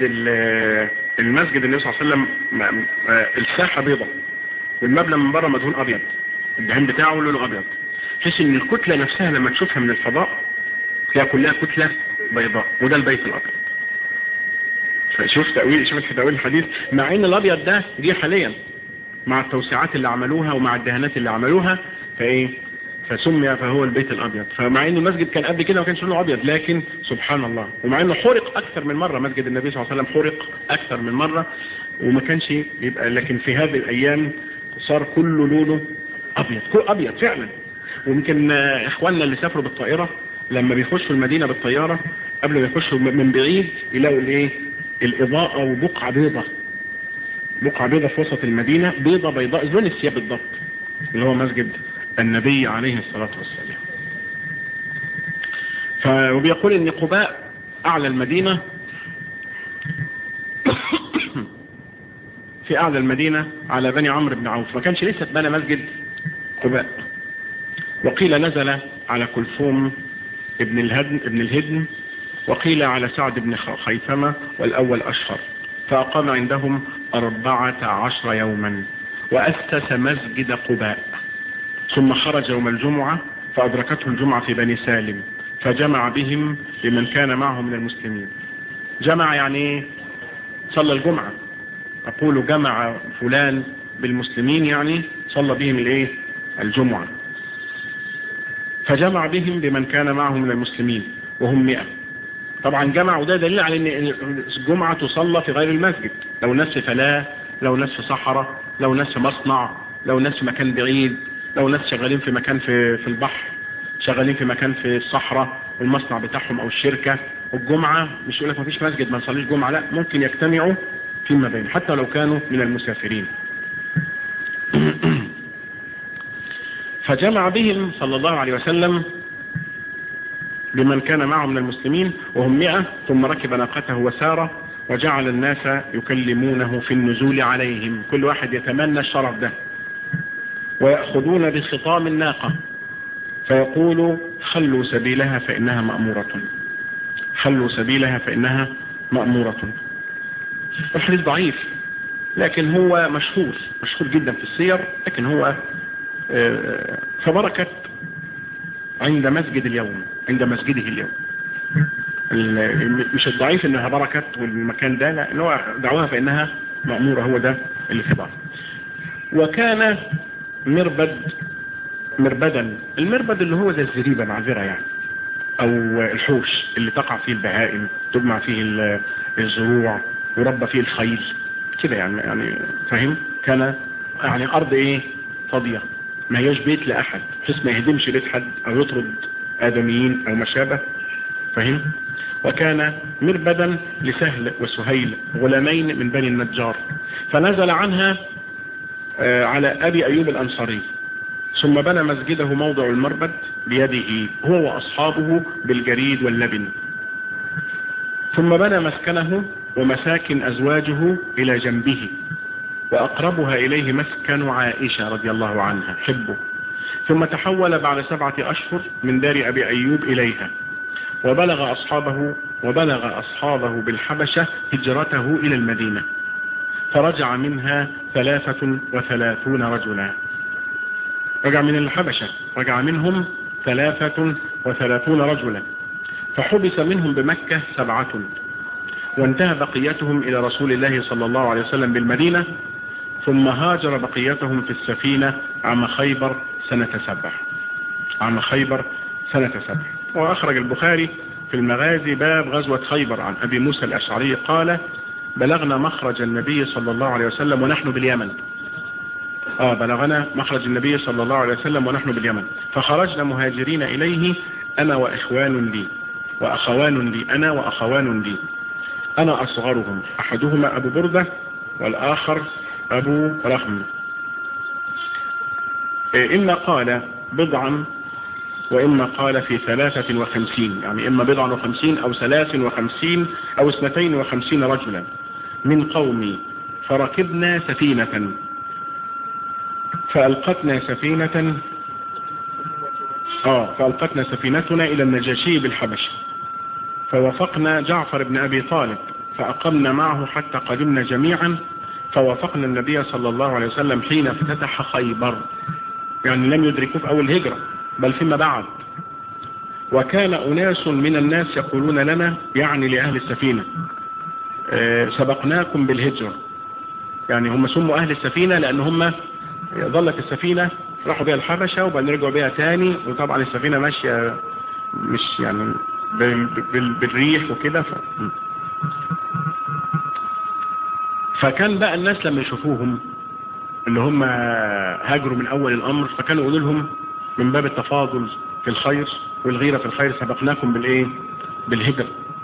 المسجد النبي صلى الله عليه وسلم الساحة بيضة والمبنى من بره مدهون أبيض الدهان بتاعه لونه ابيض بحيث ان الكتلة نفسها لما تشوفها من الفضاء تلاقي كلها كتلة بيضاء وده البيت الابيض فشوف تأويل شوف تأويل الحديث مع ان الابيض ده جه حاليا مع التوسعات اللي عملوها ومع الدهانات اللي عملوها فايه فسمي فهو البيت الابيض فمع ان المسجد كان قبل كده ما كانش لونه ابيض لكن سبحان الله ومع انه حرق اكثر من مرة مسجد النبي صلى الله عليه وسلم حرق اكثر من مرة وما كانش يبقى لكن في هذه الايام صار كله لونه ابيض كله ابيض فعلا ويمكن اخواننا اللي سافروا بالطائرة لما بيخشوا المدينة بالطيارة قبل ما يخشوا من بعيد يلاقوا الايه الاضاءة وبقعة بيضة بقعة بيضة في وسط المدينة بيضة بيضاء لون الثياب بالضبط اللي هو مسجد النبي عليه الصلاة والسلام فبيقول ان قباء اعلى المدينة في اعلى المدينة على بني عمرو بن عوف ما كانش لسه اتبنى مسجد قباء وقيل نزل على كلثوم ابن الهدن ابن الهدن وقيل على سعد بن خيثمة والأول أشهر فأقام عندهم أربعة عشر يوما وأسس مسجد قباء ثم خرج يوم الجمعة فأدركته الجمعة في بني سالم فجمع بهم لمن كان معه من المسلمين جمع يعني صلى الجمعة أقول جمع فلان بالمسلمين يعني صلى بهم الايه الجمعة فجمع بهم بمن كان معه من المسلمين وهم مئة طبعا جمع وده دليل على ان الجمعة تصلى في غير المسجد لو ناس في فلاة لو ناس في صحراء لو ناس في مصنع لو ناس في مكان بعيد لو ناس شغالين في مكان في, في البحر شغالين في مكان في الصحراء المصنع بتاعهم او الشركة الجمعة مش يقول لك ما فيش مسجد ما نصليش جمعة لا ممكن يجتمعوا فيما بين حتى لو كانوا من المسافرين فجمع بهم صلى الله عليه وسلم بمن كان معه من المسلمين وهم مئة ثم ركب ناقته وسار وجعل الناس يكلمونه في النزول عليهم كل واحد يتمنى الشرف ده ويأخذون بخطام الناقة فيقول خلوا سبيلها فإنها مأمورة خلوا سبيلها فإنها مأمورة الحديث ضعيف لكن هو مشهور مشهور جدا في السير لكن هو فبركت عند مسجد اليوم عند مسجده اليوم مش الضعيف انها بركت والمكان ده لا اللي هو دعوها فانها مأمورة هو ده اللي في بعض وكان مربد مربدا المربد اللي هو زي الزريبة معذرة يعني او الحوش اللي تقع فيه البهائم تجمع فيه الزروع وربى فيه الخيل كده يعني يعني فاهم كان يعني ارض ايه فاضية ما هياش بيت لأحد بحيث ما يهدمش بيت حد أو يطرد آدميين أو ما شابه فهم وكان مربدا لسهل وسهيل غلامين من بني النجار فنزل عنها على أبي أيوب الأنصاري ثم بنى مسجده موضع المربد بيده هو وأصحابه بالجريد واللبن ثم بنى مسكنه ومساكن أزواجه إلى جنبه وأقربها إليه مسكن عائشة رضي الله عنها حبه ثم تحول بعد سبعة أشهر من دار أبي أيوب إليها وبلغ أصحابه وبلغ أصحابه بالحبشة هجرته إلى المدينة فرجع منها ثلاثة وثلاثون رجلا رجع من الحبشة رجع منهم ثلاثة وثلاثون رجلا فحبس منهم بمكة سبعة وانتهى بقيتهم إلى رسول الله صلى الله عليه وسلم بالمدينة ثم هاجر بقيتهم في السفينة عام خيبر سنة سبع عام خيبر سنة سبع وأخرج البخاري في المغازي باب غزوة خيبر عن أبي موسى الأشعري قال بلغنا مخرج النبي صلى الله عليه وسلم ونحن باليمن آه بلغنا مخرج النبي صلى الله عليه وسلم ونحن باليمن فخرجنا مهاجرين إليه أنا وإخوان لي وأخوان لي أنا وأخوان لي أنا أصغرهم أحدهما أبو بردة والآخر أبو رحم إما قال بضعا وإما قال في ثلاثة وخمسين يعني إما بضعا وخمسين أو ثلاث وخمسين أو اثنتين وخمسين رجلا من قومي فركبنا سفينة فألقتنا سفينة آه فألقتنا سفينتنا إلى النجاشي بالحبش فوافقنا جعفر بن أبي طالب فأقمنا معه حتى قدمنا جميعا فوافقنا النبي صلى الله عليه وسلم حين افتتح خيبر يعني لم يدركوه في أول هجرة بل فيما بعد وكان أناس من الناس يقولون لنا يعني لأهل السفينة سبقناكم بالهجرة يعني هم سموا أهل السفينة لأن هم ظلت السفينة راحوا بها الحبشة وبعدين رجعوا بها تاني وطبعا السفينة ماشية مش يعني بالريح وكده ف... فكان بقى الناس لما يشوفوهم اللي هم هاجروا من أول الأمر فكانوا يقولوا لهم من باب التفاضل في الخير والغيرة في الخير سبقناكم بالإيه بالهجرة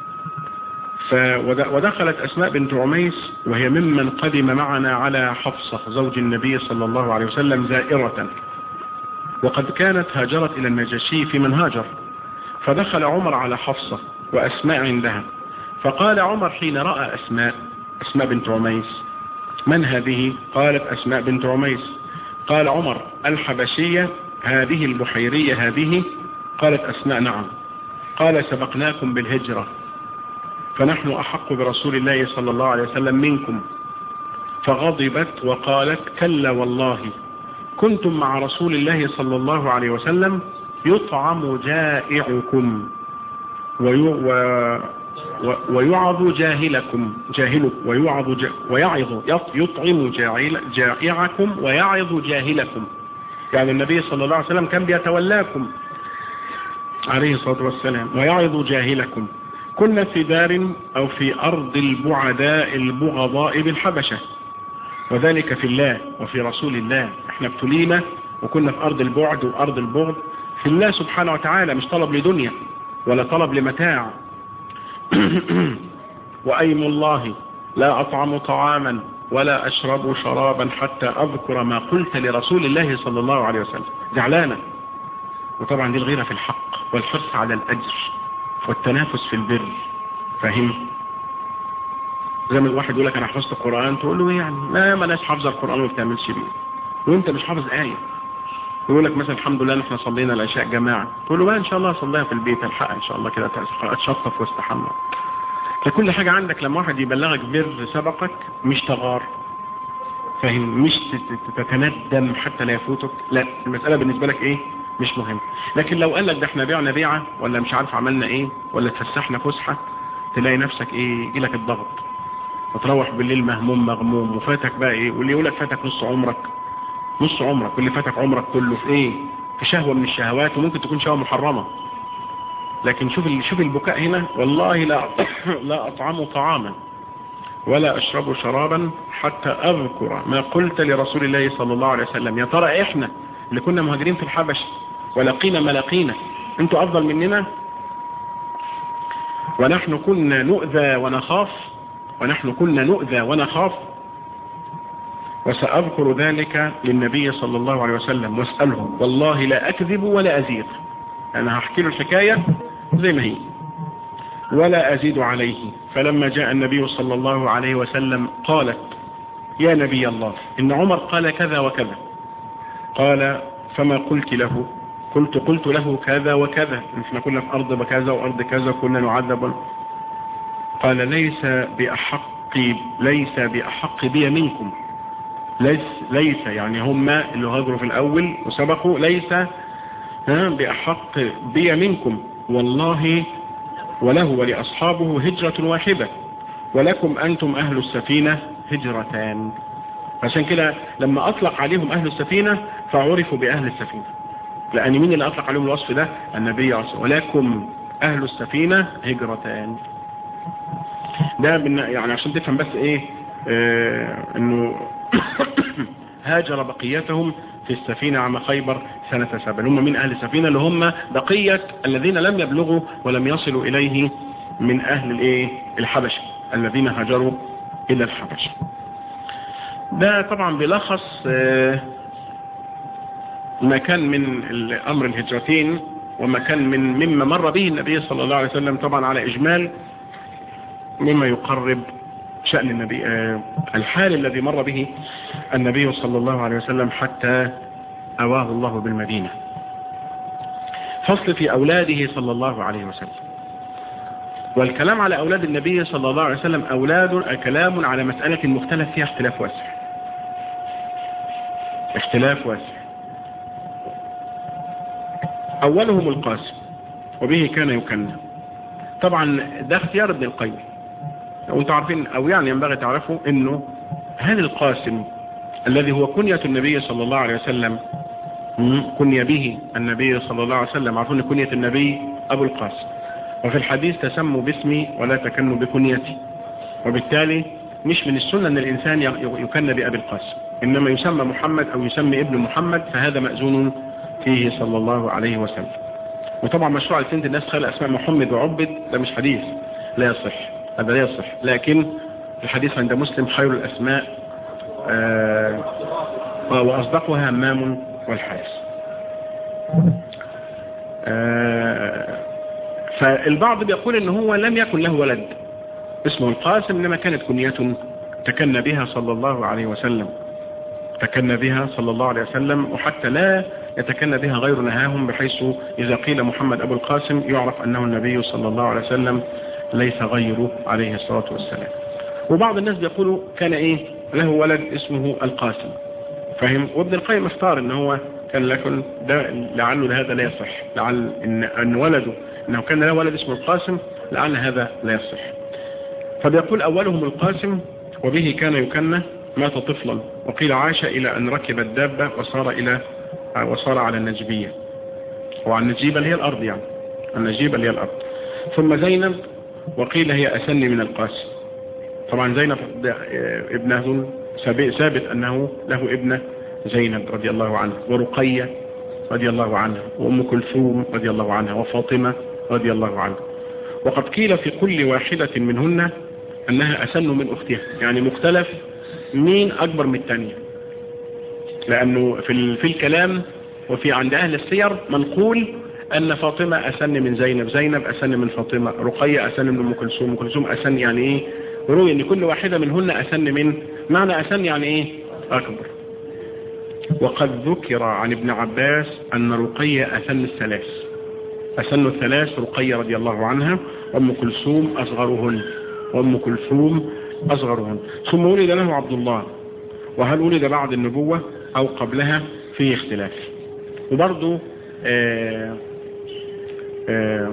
ودخلت أسماء بنت عميس وهي ممن قدم معنا على حفصة زوج النبي صلى الله عليه وسلم زائرة وقد كانت هاجرت إلى النجاشي في من هاجر فدخل عمر على حفصة وأسماء عندها فقال عمر حين رأى أسماء أسماء بنت عميس من هذه قالت أسماء بنت عميس قال عمر الحبشية هذه البحيرية هذه قالت أسماء نعم قال سبقناكم بالهجرة فنحن أحق برسول الله صلى الله عليه وسلم منكم فغضبت وقالت كلا والله كنتم مع رسول الله صلى الله عليه وسلم يطعم جائعكم ويعظ جاهلكم جاهلك ويعظ جا ويعظ يطعم جائعكم ويعظ جاهلكم يعني النبي صلى الله عليه وسلم كان بيتولاكم عليه الصلاة والسلام ويعظ جاهلكم كنا في دار أو في أرض البعداء البغضاء بالحبشة وذلك في الله وفي رسول الله احنا ابتلينا وكنا في أرض البعد وأرض البغض في الله سبحانه وتعالى مش طلب لدنيا ولا طلب لمتاع وأيم الله لا أطعم طعاما ولا أشرب شرابا حتى أذكر ما قلت لرسول الله صلى الله عليه وسلم زعلانة وطبعا دي الغيرة في الحق والحرص على الأجر والتنافس في البر فاهم زي ما الواحد يقول لك انا حفظت القرآن تقول له ايه يعني ما ما ناس حافظه القرآن وما بتعملش بيه وانت مش حافظ آية يقول لك مثلا الحمد لله احنا صلينا العشاء جماعة تقول له بقى ان شاء الله صليها في البيت الحق ان شاء الله كده اتشطف واستحمى فكل حاجة عندك لما واحد يبلغك بر سبقك مش تغار فاهم مش تتندم حتى لا يفوتك لا المسألة بالنسبة لك ايه مش مهم لكن لو قال لك ده احنا بيعنا بيعة ولا مش عارف عملنا ايه ولا اتفسحنا فسحة تلاقي نفسك ايه يجي لك الضغط وتروح بالليل مهموم مغموم وفاتك بقى ايه واللي يقول لك فاتك نص عمرك نص عمرك واللي فاتك عمرك كله في ايه في شهوة من الشهوات وممكن تكون شهوة محرمة لكن شوف شوف البكاء هنا والله لا لا اطعم طعاما ولا اشرب شرابا حتى اذكر ما قلت لرسول الله صلى الله عليه وسلم يا ترى احنا اللي كنا مهاجرين في الحبش ولقينا ما لقينا انتوا افضل مننا ونحن كنا نؤذى ونخاف ونحن كنا نؤذى ونخاف وسأذكر ذلك للنبي صلى الله عليه وسلم واسأله والله لا أكذب ولا أزيد أنا هحكي له الحكاية زي ما هي ولا أزيد عليه فلما جاء النبي صلى الله عليه وسلم قالت يا نبي الله إن عمر قال كذا وكذا قال فما قلت له قلت قلت له كذا وكذا احنا كنا في أرض كذا وأرض كذا كنا نعذب قال ليس بأحق ليس بأحق بي منكم ليس, ليس يعني هم اللي هاجروا في الأول وسبقوا ليس بأحق بي منكم والله وله ولأصحابه هجرة واحدة ولكم أنتم أهل السفينة هجرتان عشان كده لما أطلق عليهم أهل السفينة فعرفوا بأهل السفينة لأن مين اللي أطلق عليهم الوصف ده النبي عليه الصلاة ولكم أهل السفينة هجرتان ده يعني عشان تفهم بس ايه آه انه هاجر بقيتهم في السفينة عام خيبر سنة سبع هم من أهل السفينة اللي هم بقية الذين لم يبلغوا ولم يصلوا إليه من أهل الإيه الحبشة الذين هاجروا إلى الحبشة ده طبعا بيلخص آه ما كان من أمر الهجرتين وما كان من مما مر به النبي صلى الله عليه وسلم طبعا على إجمال مما يقرب شأن النبي آه الحال الذي مر به النبي صلى الله عليه وسلم حتى أواه الله بالمدينة فصل في أولاده صلى الله عليه وسلم والكلام على أولاد النبي صلى الله عليه وسلم أولاد كلام على مسألة مختلف فيها اختلاف واسع اختلاف واسع أولهم القاسم وبه كان يكنى طبعا ده اختيار ابن القيم وانتم عارفين او يعني ينبغي تعرفوا انه هذا القاسم الذي هو كنية النبي صلى الله عليه وسلم كني به النبي صلى الله عليه وسلم عارفون كنية النبي ابو القاسم وفي الحديث تسموا باسمي ولا تكنوا بكنيتي وبالتالي مش من السنة ان الانسان يكن بابي القاسم انما يسمى محمد او يسمي ابن محمد فهذا مأذون فيه صلى الله عليه وسلم وطبعا مشروع السنة الناس خلق اسماء محمد وعبد ده مش حديث لا يصح هذا لا يصح لكن الحديث عند مسلم خير الاسماء آه واصدقها همام والحارس آه فالبعض بيقول ان هو لم يكن له ولد اسمه القاسم انما كانت كنية تكن بها صلى الله عليه وسلم تكن بها صلى الله عليه وسلم وحتى لا يتكن بها غير نهاهم بحيث إذا قيل محمد أبو القاسم يعرف أنه النبي صلى الله عليه وسلم ليس غيره عليه الصلاة والسلام وبعض الناس بيقولوا كان إيه له ولد اسمه القاسم فهم وابن القيم اختار ان هو كان لكن ده لعله هذا لا يصح لعل ان, أن ولده انه كان له ولد اسمه القاسم لعل هذا لا يصح فبيقول اولهم القاسم وبه كان يكنى مات طفلا وقيل عاش الى ان ركب الدابة وصار الى وصار على النجبية وعلى النجيبة اللي هي الارض يعني النجيبة اللي هي الارض ثم زينب وقيل هي اسن من القاسم طبعا زينب ابنه ثابت انه له ابنة زينب رضي الله عنها ورقية رضي الله عنها وام كلثوم رضي الله عنها وفاطمة رضي الله عنها وقد قيل في كل واحدة منهن انها اسن من اختها يعني مختلف مين اكبر من الثانية لانه في, في الكلام وفي عند اهل السير منقول ان فاطمة اسن من زينب زينب اسن من فاطمة رقية اسن من ام كلثوم ام كلثوم اسن يعني ايه روي ان كل واحدة منهن اسن من معنى اسن يعني ايه اكبر وقد ذكر عن ابن عباس ان رقية اسن الثلاث اسن الثلاث رقية رضي الله عنها وام كلثوم اصغرهن وام كلثوم اصغرهن ثم ولد له عبد الله وهل ولد بعد النبوة او قبلها فيه اختلاف وبرضه آآ آآ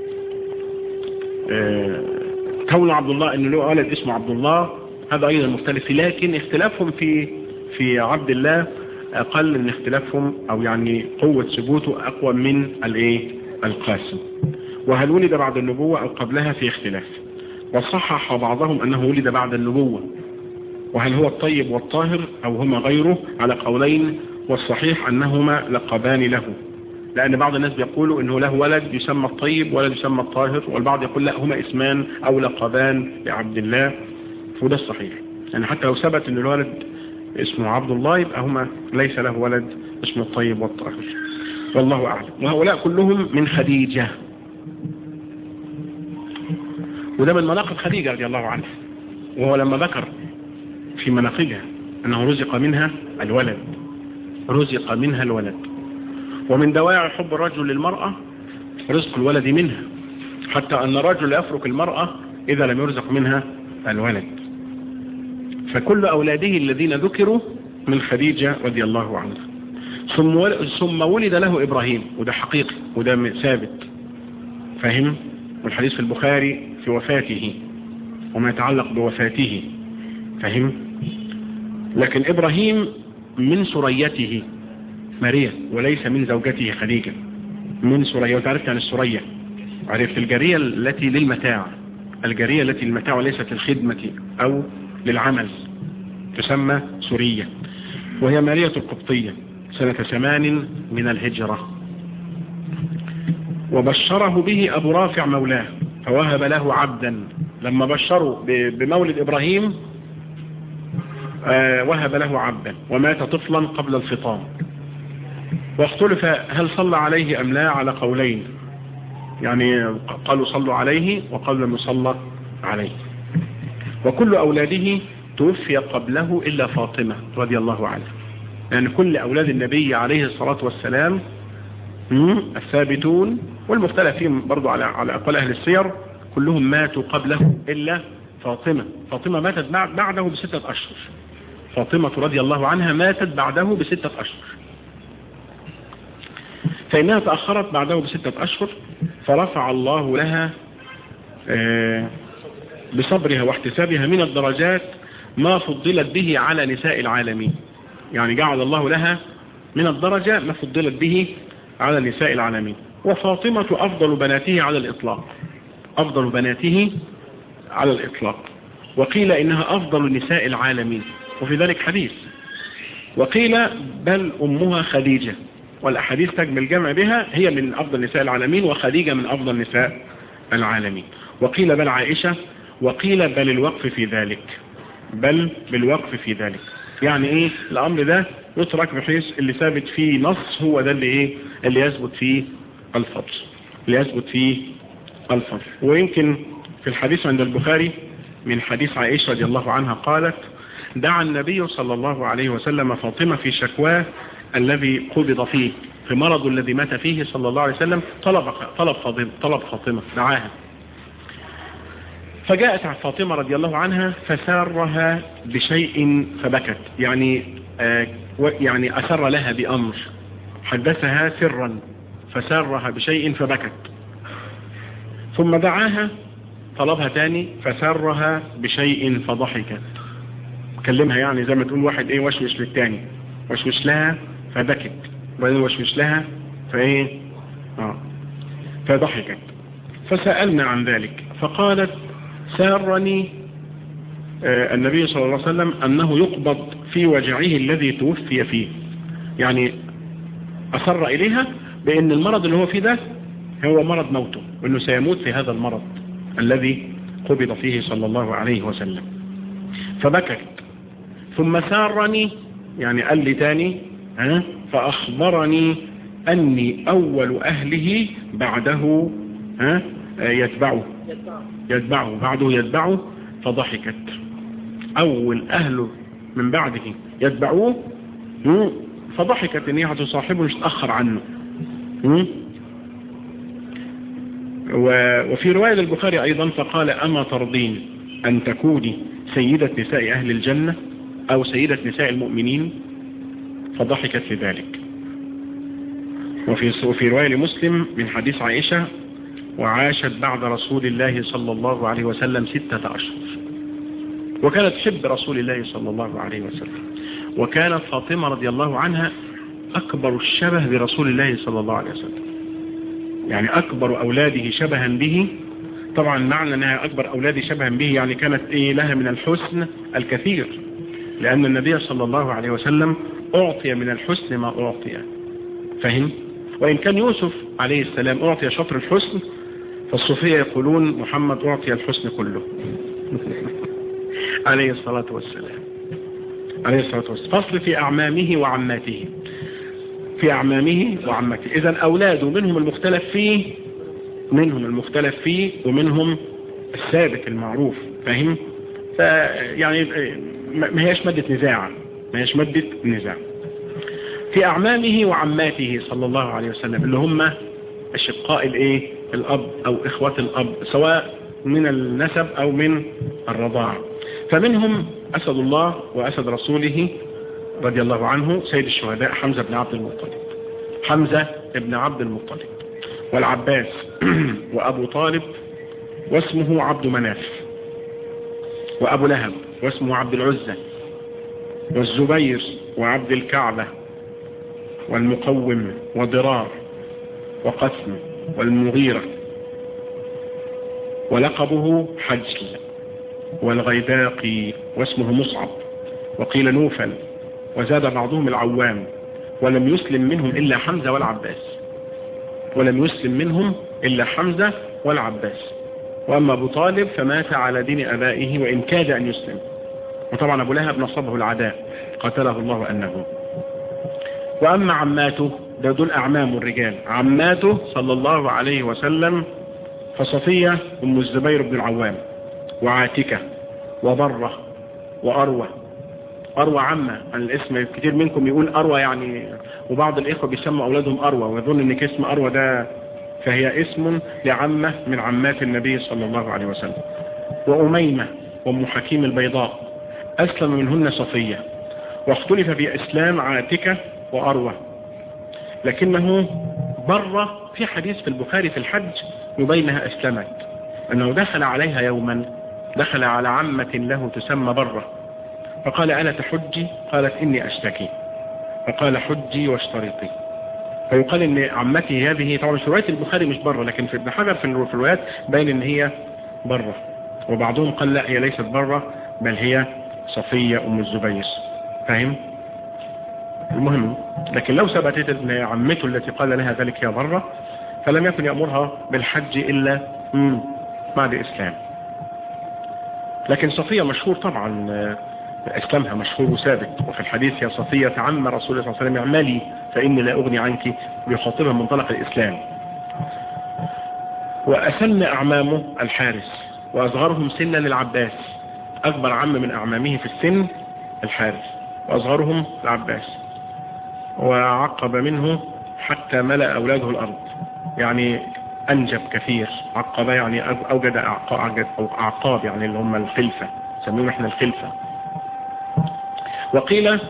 آآ كون عبد الله انه له ولد اسمه عبد الله هذا ايضا مختلف لكن اختلافهم في في عبد الله اقل من اختلافهم او يعني قوة ثبوته اقوى من الايه القاسم وهل ولد بعد النبوة او قبلها في اختلاف وصحح بعضهم انه ولد بعد النبوة وهل هو الطيب والطاهر او هما غيره على قولين والصحيح انهما لقبان له لأن بعض الناس بيقولوا أنه له ولد يسمى الطيب ولد يسمى الطاهر والبعض يقول لا هما اسمان أو لقبان لعبد الله وده الصحيح يعني حتى لو ثبت أن الولد اسمه عبد الله يبقى هما ليس له ولد اسمه الطيب والطاهر والله أعلم وهؤلاء كلهم من خديجة وده من مناقب خديجة رضي الله عنها وهو لما ذكر في مناقبها أنه رزق منها الولد رزق منها الولد ومن دواعي حب الرجل للمرأة رزق الولد منها حتى أن الرجل يفرق المرأة إذا لم يرزق منها الولد فكل أولاده الذين ذكروا من خديجة رضي الله عنها ثم ثم ولد له إبراهيم وده حقيقي وده ثابت فهم والحديث في البخاري في وفاته وما يتعلق بوفاته فهم لكن إبراهيم من سريته ماريا وليس من زوجته خديجة من سرية وتعرفت عن السرية عرفت الجارية التي للمتاع الجارية التي للمتاع وليست للخدمة أو للعمل تسمى سرية وهي مارية القبطية سنة ثمان من الهجرة وبشره به أبو رافع مولاه فوهب له عبدا لما بشروا بمولد إبراهيم آه وهب له عبدا ومات طفلا قبل الفطام واختلف هل صلى عليه أم لا على قولين يعني قالوا صلوا عليه وقالوا لم يصلى عليه وكل أولاده توفي قبله إلا فاطمة رضي الله عنها يعني كل أولاد النبي عليه الصلاة والسلام الثابتون والمختلف فيهم برضو على على أقوال أهل السير كلهم ماتوا قبله إلا فاطمة فاطمة ماتت بعده بستة أشهر فاطمة رضي الله عنها ماتت بعده بستة أشهر فإنها تأخرت بعده بستة أشهر فرفع الله لها بصبرها واحتسابها من الدرجات ما فضلت به على نساء العالمين يعني جعل الله لها من الدرجة ما فضلت به على نساء العالمين وفاطمة أفضل بناته على الإطلاق أفضل بناته على الإطلاق وقيل إنها أفضل نساء العالمين وفي ذلك حديث وقيل بل أمها خديجة والأحاديث تجمل جمع بها هي من أفضل نساء العالمين وخديجة من أفضل نساء العالمين وقيل بل عائشة وقيل بل الوقف في ذلك بل بالوقف في ذلك يعني ايه الامر ده يترك بحيث اللي ثابت فيه نص هو ده اللي ايه اللي يثبت فيه الفضل اللي يثبت فيه الفضل ويمكن في الحديث عند البخاري من حديث عائشة رضي الله عنها قالت دعا النبي صلى الله عليه وسلم فاطمة في شكواه الذي قبض فيه في مرض الذي مات فيه صلى الله عليه وسلم طلب طلب فاطمة طلب فاطمة دعاها فجاءت فاطمة رضي الله عنها فسارها بشيء فبكت يعني آه يعني أسر لها بأمر حدثها سرا فسارها بشيء فبكت ثم دعاها طلبها تاني فسرها بشيء فضحكت كلمها يعني زي ما تقول واحد ايه وشوش للتاني وشوش لها فبكت وبعدين وشوش لها فايه اه فضحكت فسألنا عن ذلك فقالت سارني آه النبي صلى الله عليه وسلم أنه يقبض في وجعه الذي توفي فيه يعني أصر إليها بأن المرض اللي هو فيه ده هو مرض موته وأنه سيموت في هذا المرض الذي قبض فيه صلى الله عليه وسلم فبكت ثم سارني يعني قال لي تاني ها فأخبرني أني أول أهله بعده ها يتبعه يتبعه بعده يتبعه فضحكت أول أهله من بعده يتبعوه فضحكت ان هي هتصاحبه مش تأخر عنه وفي رواية البخاري أيضا فقال أما ترضين أن تكوني سيدة نساء أهل الجنة أو سيدة نساء المؤمنين فضحكت لذلك وفي وفي رواية لمسلم من حديث عائشة وعاشت بعد رسول الله صلى الله عليه وسلم ستة أشهر وكانت حب رسول الله صلى الله عليه وسلم وكانت فاطمة رضي الله عنها أكبر الشبه برسول الله صلى الله عليه وسلم يعني أكبر أولاده شبها به طبعا معنى أنها أكبر أولاده شبها به يعني كانت إيه لها من الحسن الكثير لأن النبي صلى الله عليه وسلم أعطي من الحسن ما أعطي فهم وإن كان يوسف عليه السلام أعطي شطر الحسن فالصوفية يقولون محمد أعطي الحسن كله عليه الصلاة والسلام عليه الصلاة والسلام فصل في أعمامه وعماته في أعمامه وعماته إذا أولاده منهم المختلف فيه منهم المختلف فيه ومنهم الثابت المعروف فاهم فيعني ما هيش مادة نزاع ما هيش مادة نزاع في أعمامه وعماته صلى الله عليه وسلم اللي هم أشقاء الإيه الأب أو إخوة الأب سواء من النسب أو من الرضاعة فمنهم أسد الله وأسد رسوله رضي الله عنه سيد الشهداء حمزة بن عبد المطلب حمزة بن عبد المطلب والعباس وأبو طالب واسمه عبد مناف وأبو لهب واسمه عبد العزة والزبير وعبد الكعبة والمقوم وضرار وقسم والمغيرة ولقبه حجل والغيداقي واسمه مصعب وقيل نوفل وزاد بعضهم العوام ولم يسلم منهم إلا حمزة والعباس ولم يسلم منهم إلا حمزة والعباس وأما أبو طالب فمات على دين أبائه وإن كاد أن يسلم وطبعا أبو لهب نصبه العداء قتله الله أنه وأما عماته ده دول أعمام الرجال عماته صلى الله عليه وسلم فصفية أم الزبير بن العوام وعاتكة وبرة وأروى أروى عمة الاسم كتير منكم يقول أروى يعني وبعض الإخوة بيسموا أولادهم أروى ويظن أن اسم أروى ده فهي اسم لعمة من عمات النبي صلى الله عليه وسلم وأميمة وأم حكيم البيضاء أسلم منهن صفية واختلف في إسلام عاتكة وأروى لكنه برة في حديث في البخاري في الحج يبينها أسلمت أنه دخل عليها يوما دخل على عمة له تسمى برة فقال ألا تحجي قالت إني أشتكي فقال حجي واشترطي فيقال ان عمتي هذه طبعا في روايه البخاري مش بره لكن في ابن حجر في الروايات باين ان هي بره وبعضهم قال لا هي ليست بره بل هي صفيه ام الزبير فاهم المهم لكن لو ثبتت ان عمته التي قال لها ذلك هي بره فلم يكن يامرها بالحج الا بعد اسلام لكن صفيه مشهور طبعا اسلامها مشهور وثابت وفي الحديث يا صفية عم رسول الله صلى الله عليه وسلم اعملي فإني لا أغني عنك بيخاطبها من طلق الإسلام وأسن أعمامه الحارس وأصغرهم سنا للعباس أكبر عم من أعمامه في السن الحارس وأصغرهم العباس وعقب منه حتى ملأ أولاده الأرض يعني أنجب كثير عقب يعني أوجد أعقاب, أو أعقاب يعني اللي هم الخلفة سميهم احنا الخلفة وقيل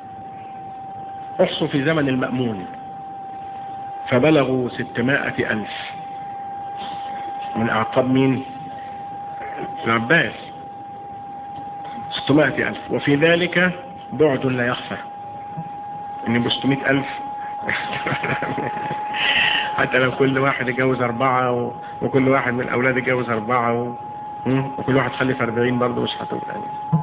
احصوا في زمن المأمون فبلغوا ستمائة ألف من أعقاب مين العباس ستمائة ألف وفي ذلك بعد لا يخفى ان بستمائة ألف حتى لو كل واحد يجوز أربعة و... وكل واحد من الأولاد يجوز أربعة و... وكل واحد خلف أربعين برضه مش هتبقى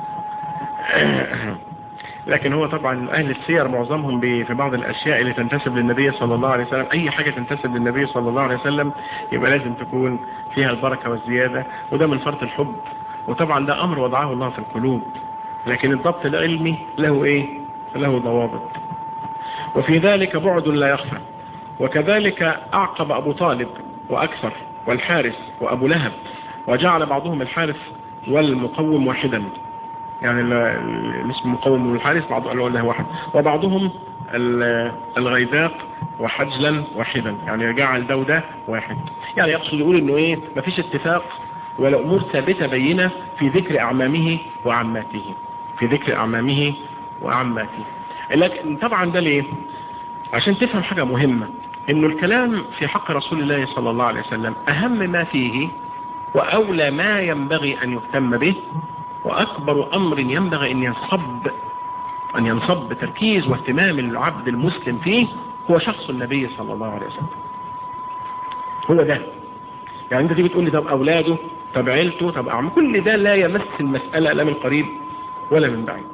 لكن هو طبعا أهل السير معظمهم في بعض الأشياء اللي تنتسب للنبي صلى الله عليه وسلم أي حاجة تنتسب للنبي صلى الله عليه وسلم يبقى لازم تكون فيها البركة والزيادة وده من فرط الحب وطبعا ده أمر وضعه الله في القلوب لكن الضبط العلمي له إيه له ضوابط وفي ذلك بعد لا يخفى وكذلك أعقب أبو طالب وأكثر والحارس وأبو لهب وجعل بعضهم الحارس والمقوم واحدا يعني الاسم المقوم والحارس بعض قالوا له واحد وبعضهم الغيذاق وحجلا واحدا يعني جعل ده وده واحد يعني يقصد يقول انه ايه مفيش اتفاق ولا امور ثابتة بينة في ذكر اعمامه وعماته في ذكر اعمامه وعماته لكن طبعا ده ليه عشان تفهم حاجة مهمة انه الكلام في حق رسول الله صلى الله عليه وسلم اهم ما فيه واولى ما ينبغي ان يهتم به وأكبر أمر ينبغي أن ينصب أن ينصب تركيز واهتمام العبد المسلم فيه هو شخص النبي صلى الله عليه وسلم هو ده يعني أنت تيجي تقول لي طب أولاده طب عيلته طب أعمى كل ده لا يمس المسألة لا من قريب ولا من بعيد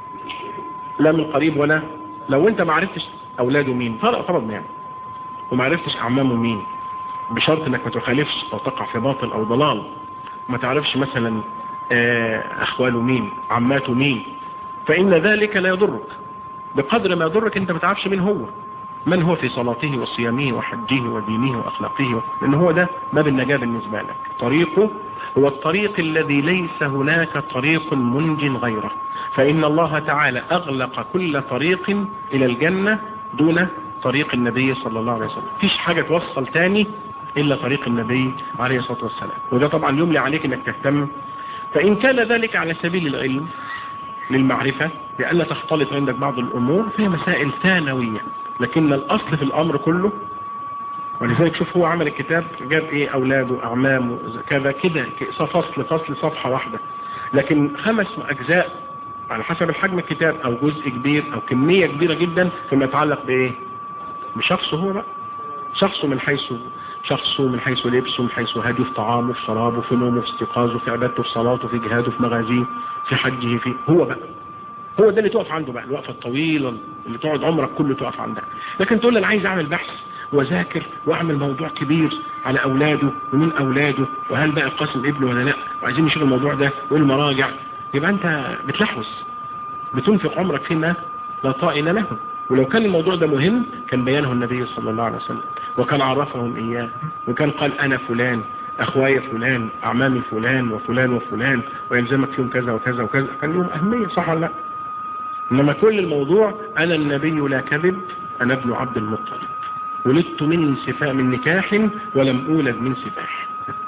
لا من قريب ولا لو أنت ما عرفتش أولاده مين فرض يعني وما عرفتش أعمامه مين بشرط أنك ما تخالفش أو تقع في باطل أو ضلال ما تعرفش مثلا أخواله مين عماته مين فإن ذلك لا يضرك بقدر ما يضرك أنت ما تعرفش مين هو من هو في صلاته وصيامه وحجه ودينه وأخلاقه لأن هو ده باب النجاة بالنسبة لك طريقه هو الطريق الذي ليس هناك طريق منج غيره فإن الله تعالى أغلق كل طريق إلى الجنة دون طريق النبي صلى الله عليه وسلم فيش حاجة توصل تاني إلا طريق النبي عليه الصلاة والسلام وده طبعا يملي عليك أنك تهتم فإن كان ذلك على سبيل العلم للمعرفة لألا تختلط عندك بعض الأمور فهي مسائل ثانوية لكن الأصل في الأمر كله ولذلك شوف هو عمل الكتاب جاب ايه أولاده أعمامه كذا كده فصل فصل صفحة واحدة لكن خمس أجزاء على حسب الحجم الكتاب أو جزء كبير أو كمية كبيرة جدا فيما يتعلق بإيه بشخصه هو بقى شخصه من حيث شخصه من حيث لبسه من حيث هديه في طعامه في شرابه في نومه في استيقاظه في عبادته في صلاته في جهاده في مغازيه في حجه في هو بقى هو ده اللي تقف عنده بقى الوقفة الطويلة اللي تقعد عمرك كله تقف عندها لكن تقول لي انا عايز اعمل بحث واذاكر واعمل موضوع كبير على اولاده ومين اولاده وهل بقى قاسم ابنه ولا لا وعايزين نشوف الموضوع ده والمراجع يبقى انت بتلحوس بتنفق عمرك فيما لا طائل له ولو كان الموضوع ده مهم كان بيانه النبي صلى الله عليه وسلم وكان عرفهم إياه وكان قال أنا فلان أخواي فلان أعمامي فلان وفلان وفلان ويلزمك فيهم كذا وكذا وكذا كان لهم أهمية صح ولا لا إنما كل الموضوع أنا النبي لا كذب أنا ابن عبد المطلب ولدت من سفاء من نكاح ولم أولد من سفاح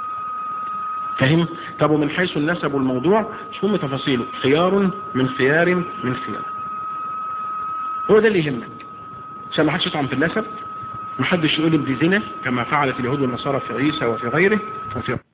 فهم طب ومن حيث النسب والموضوع شو هم تفاصيله خيار من خيار من خيار هو ده اللي يهمك عشان ما حدش يطعم في النسب محدش يقول ابن زنا كما فعلت اليهود والنصارى في عيسى وفي غيره وفي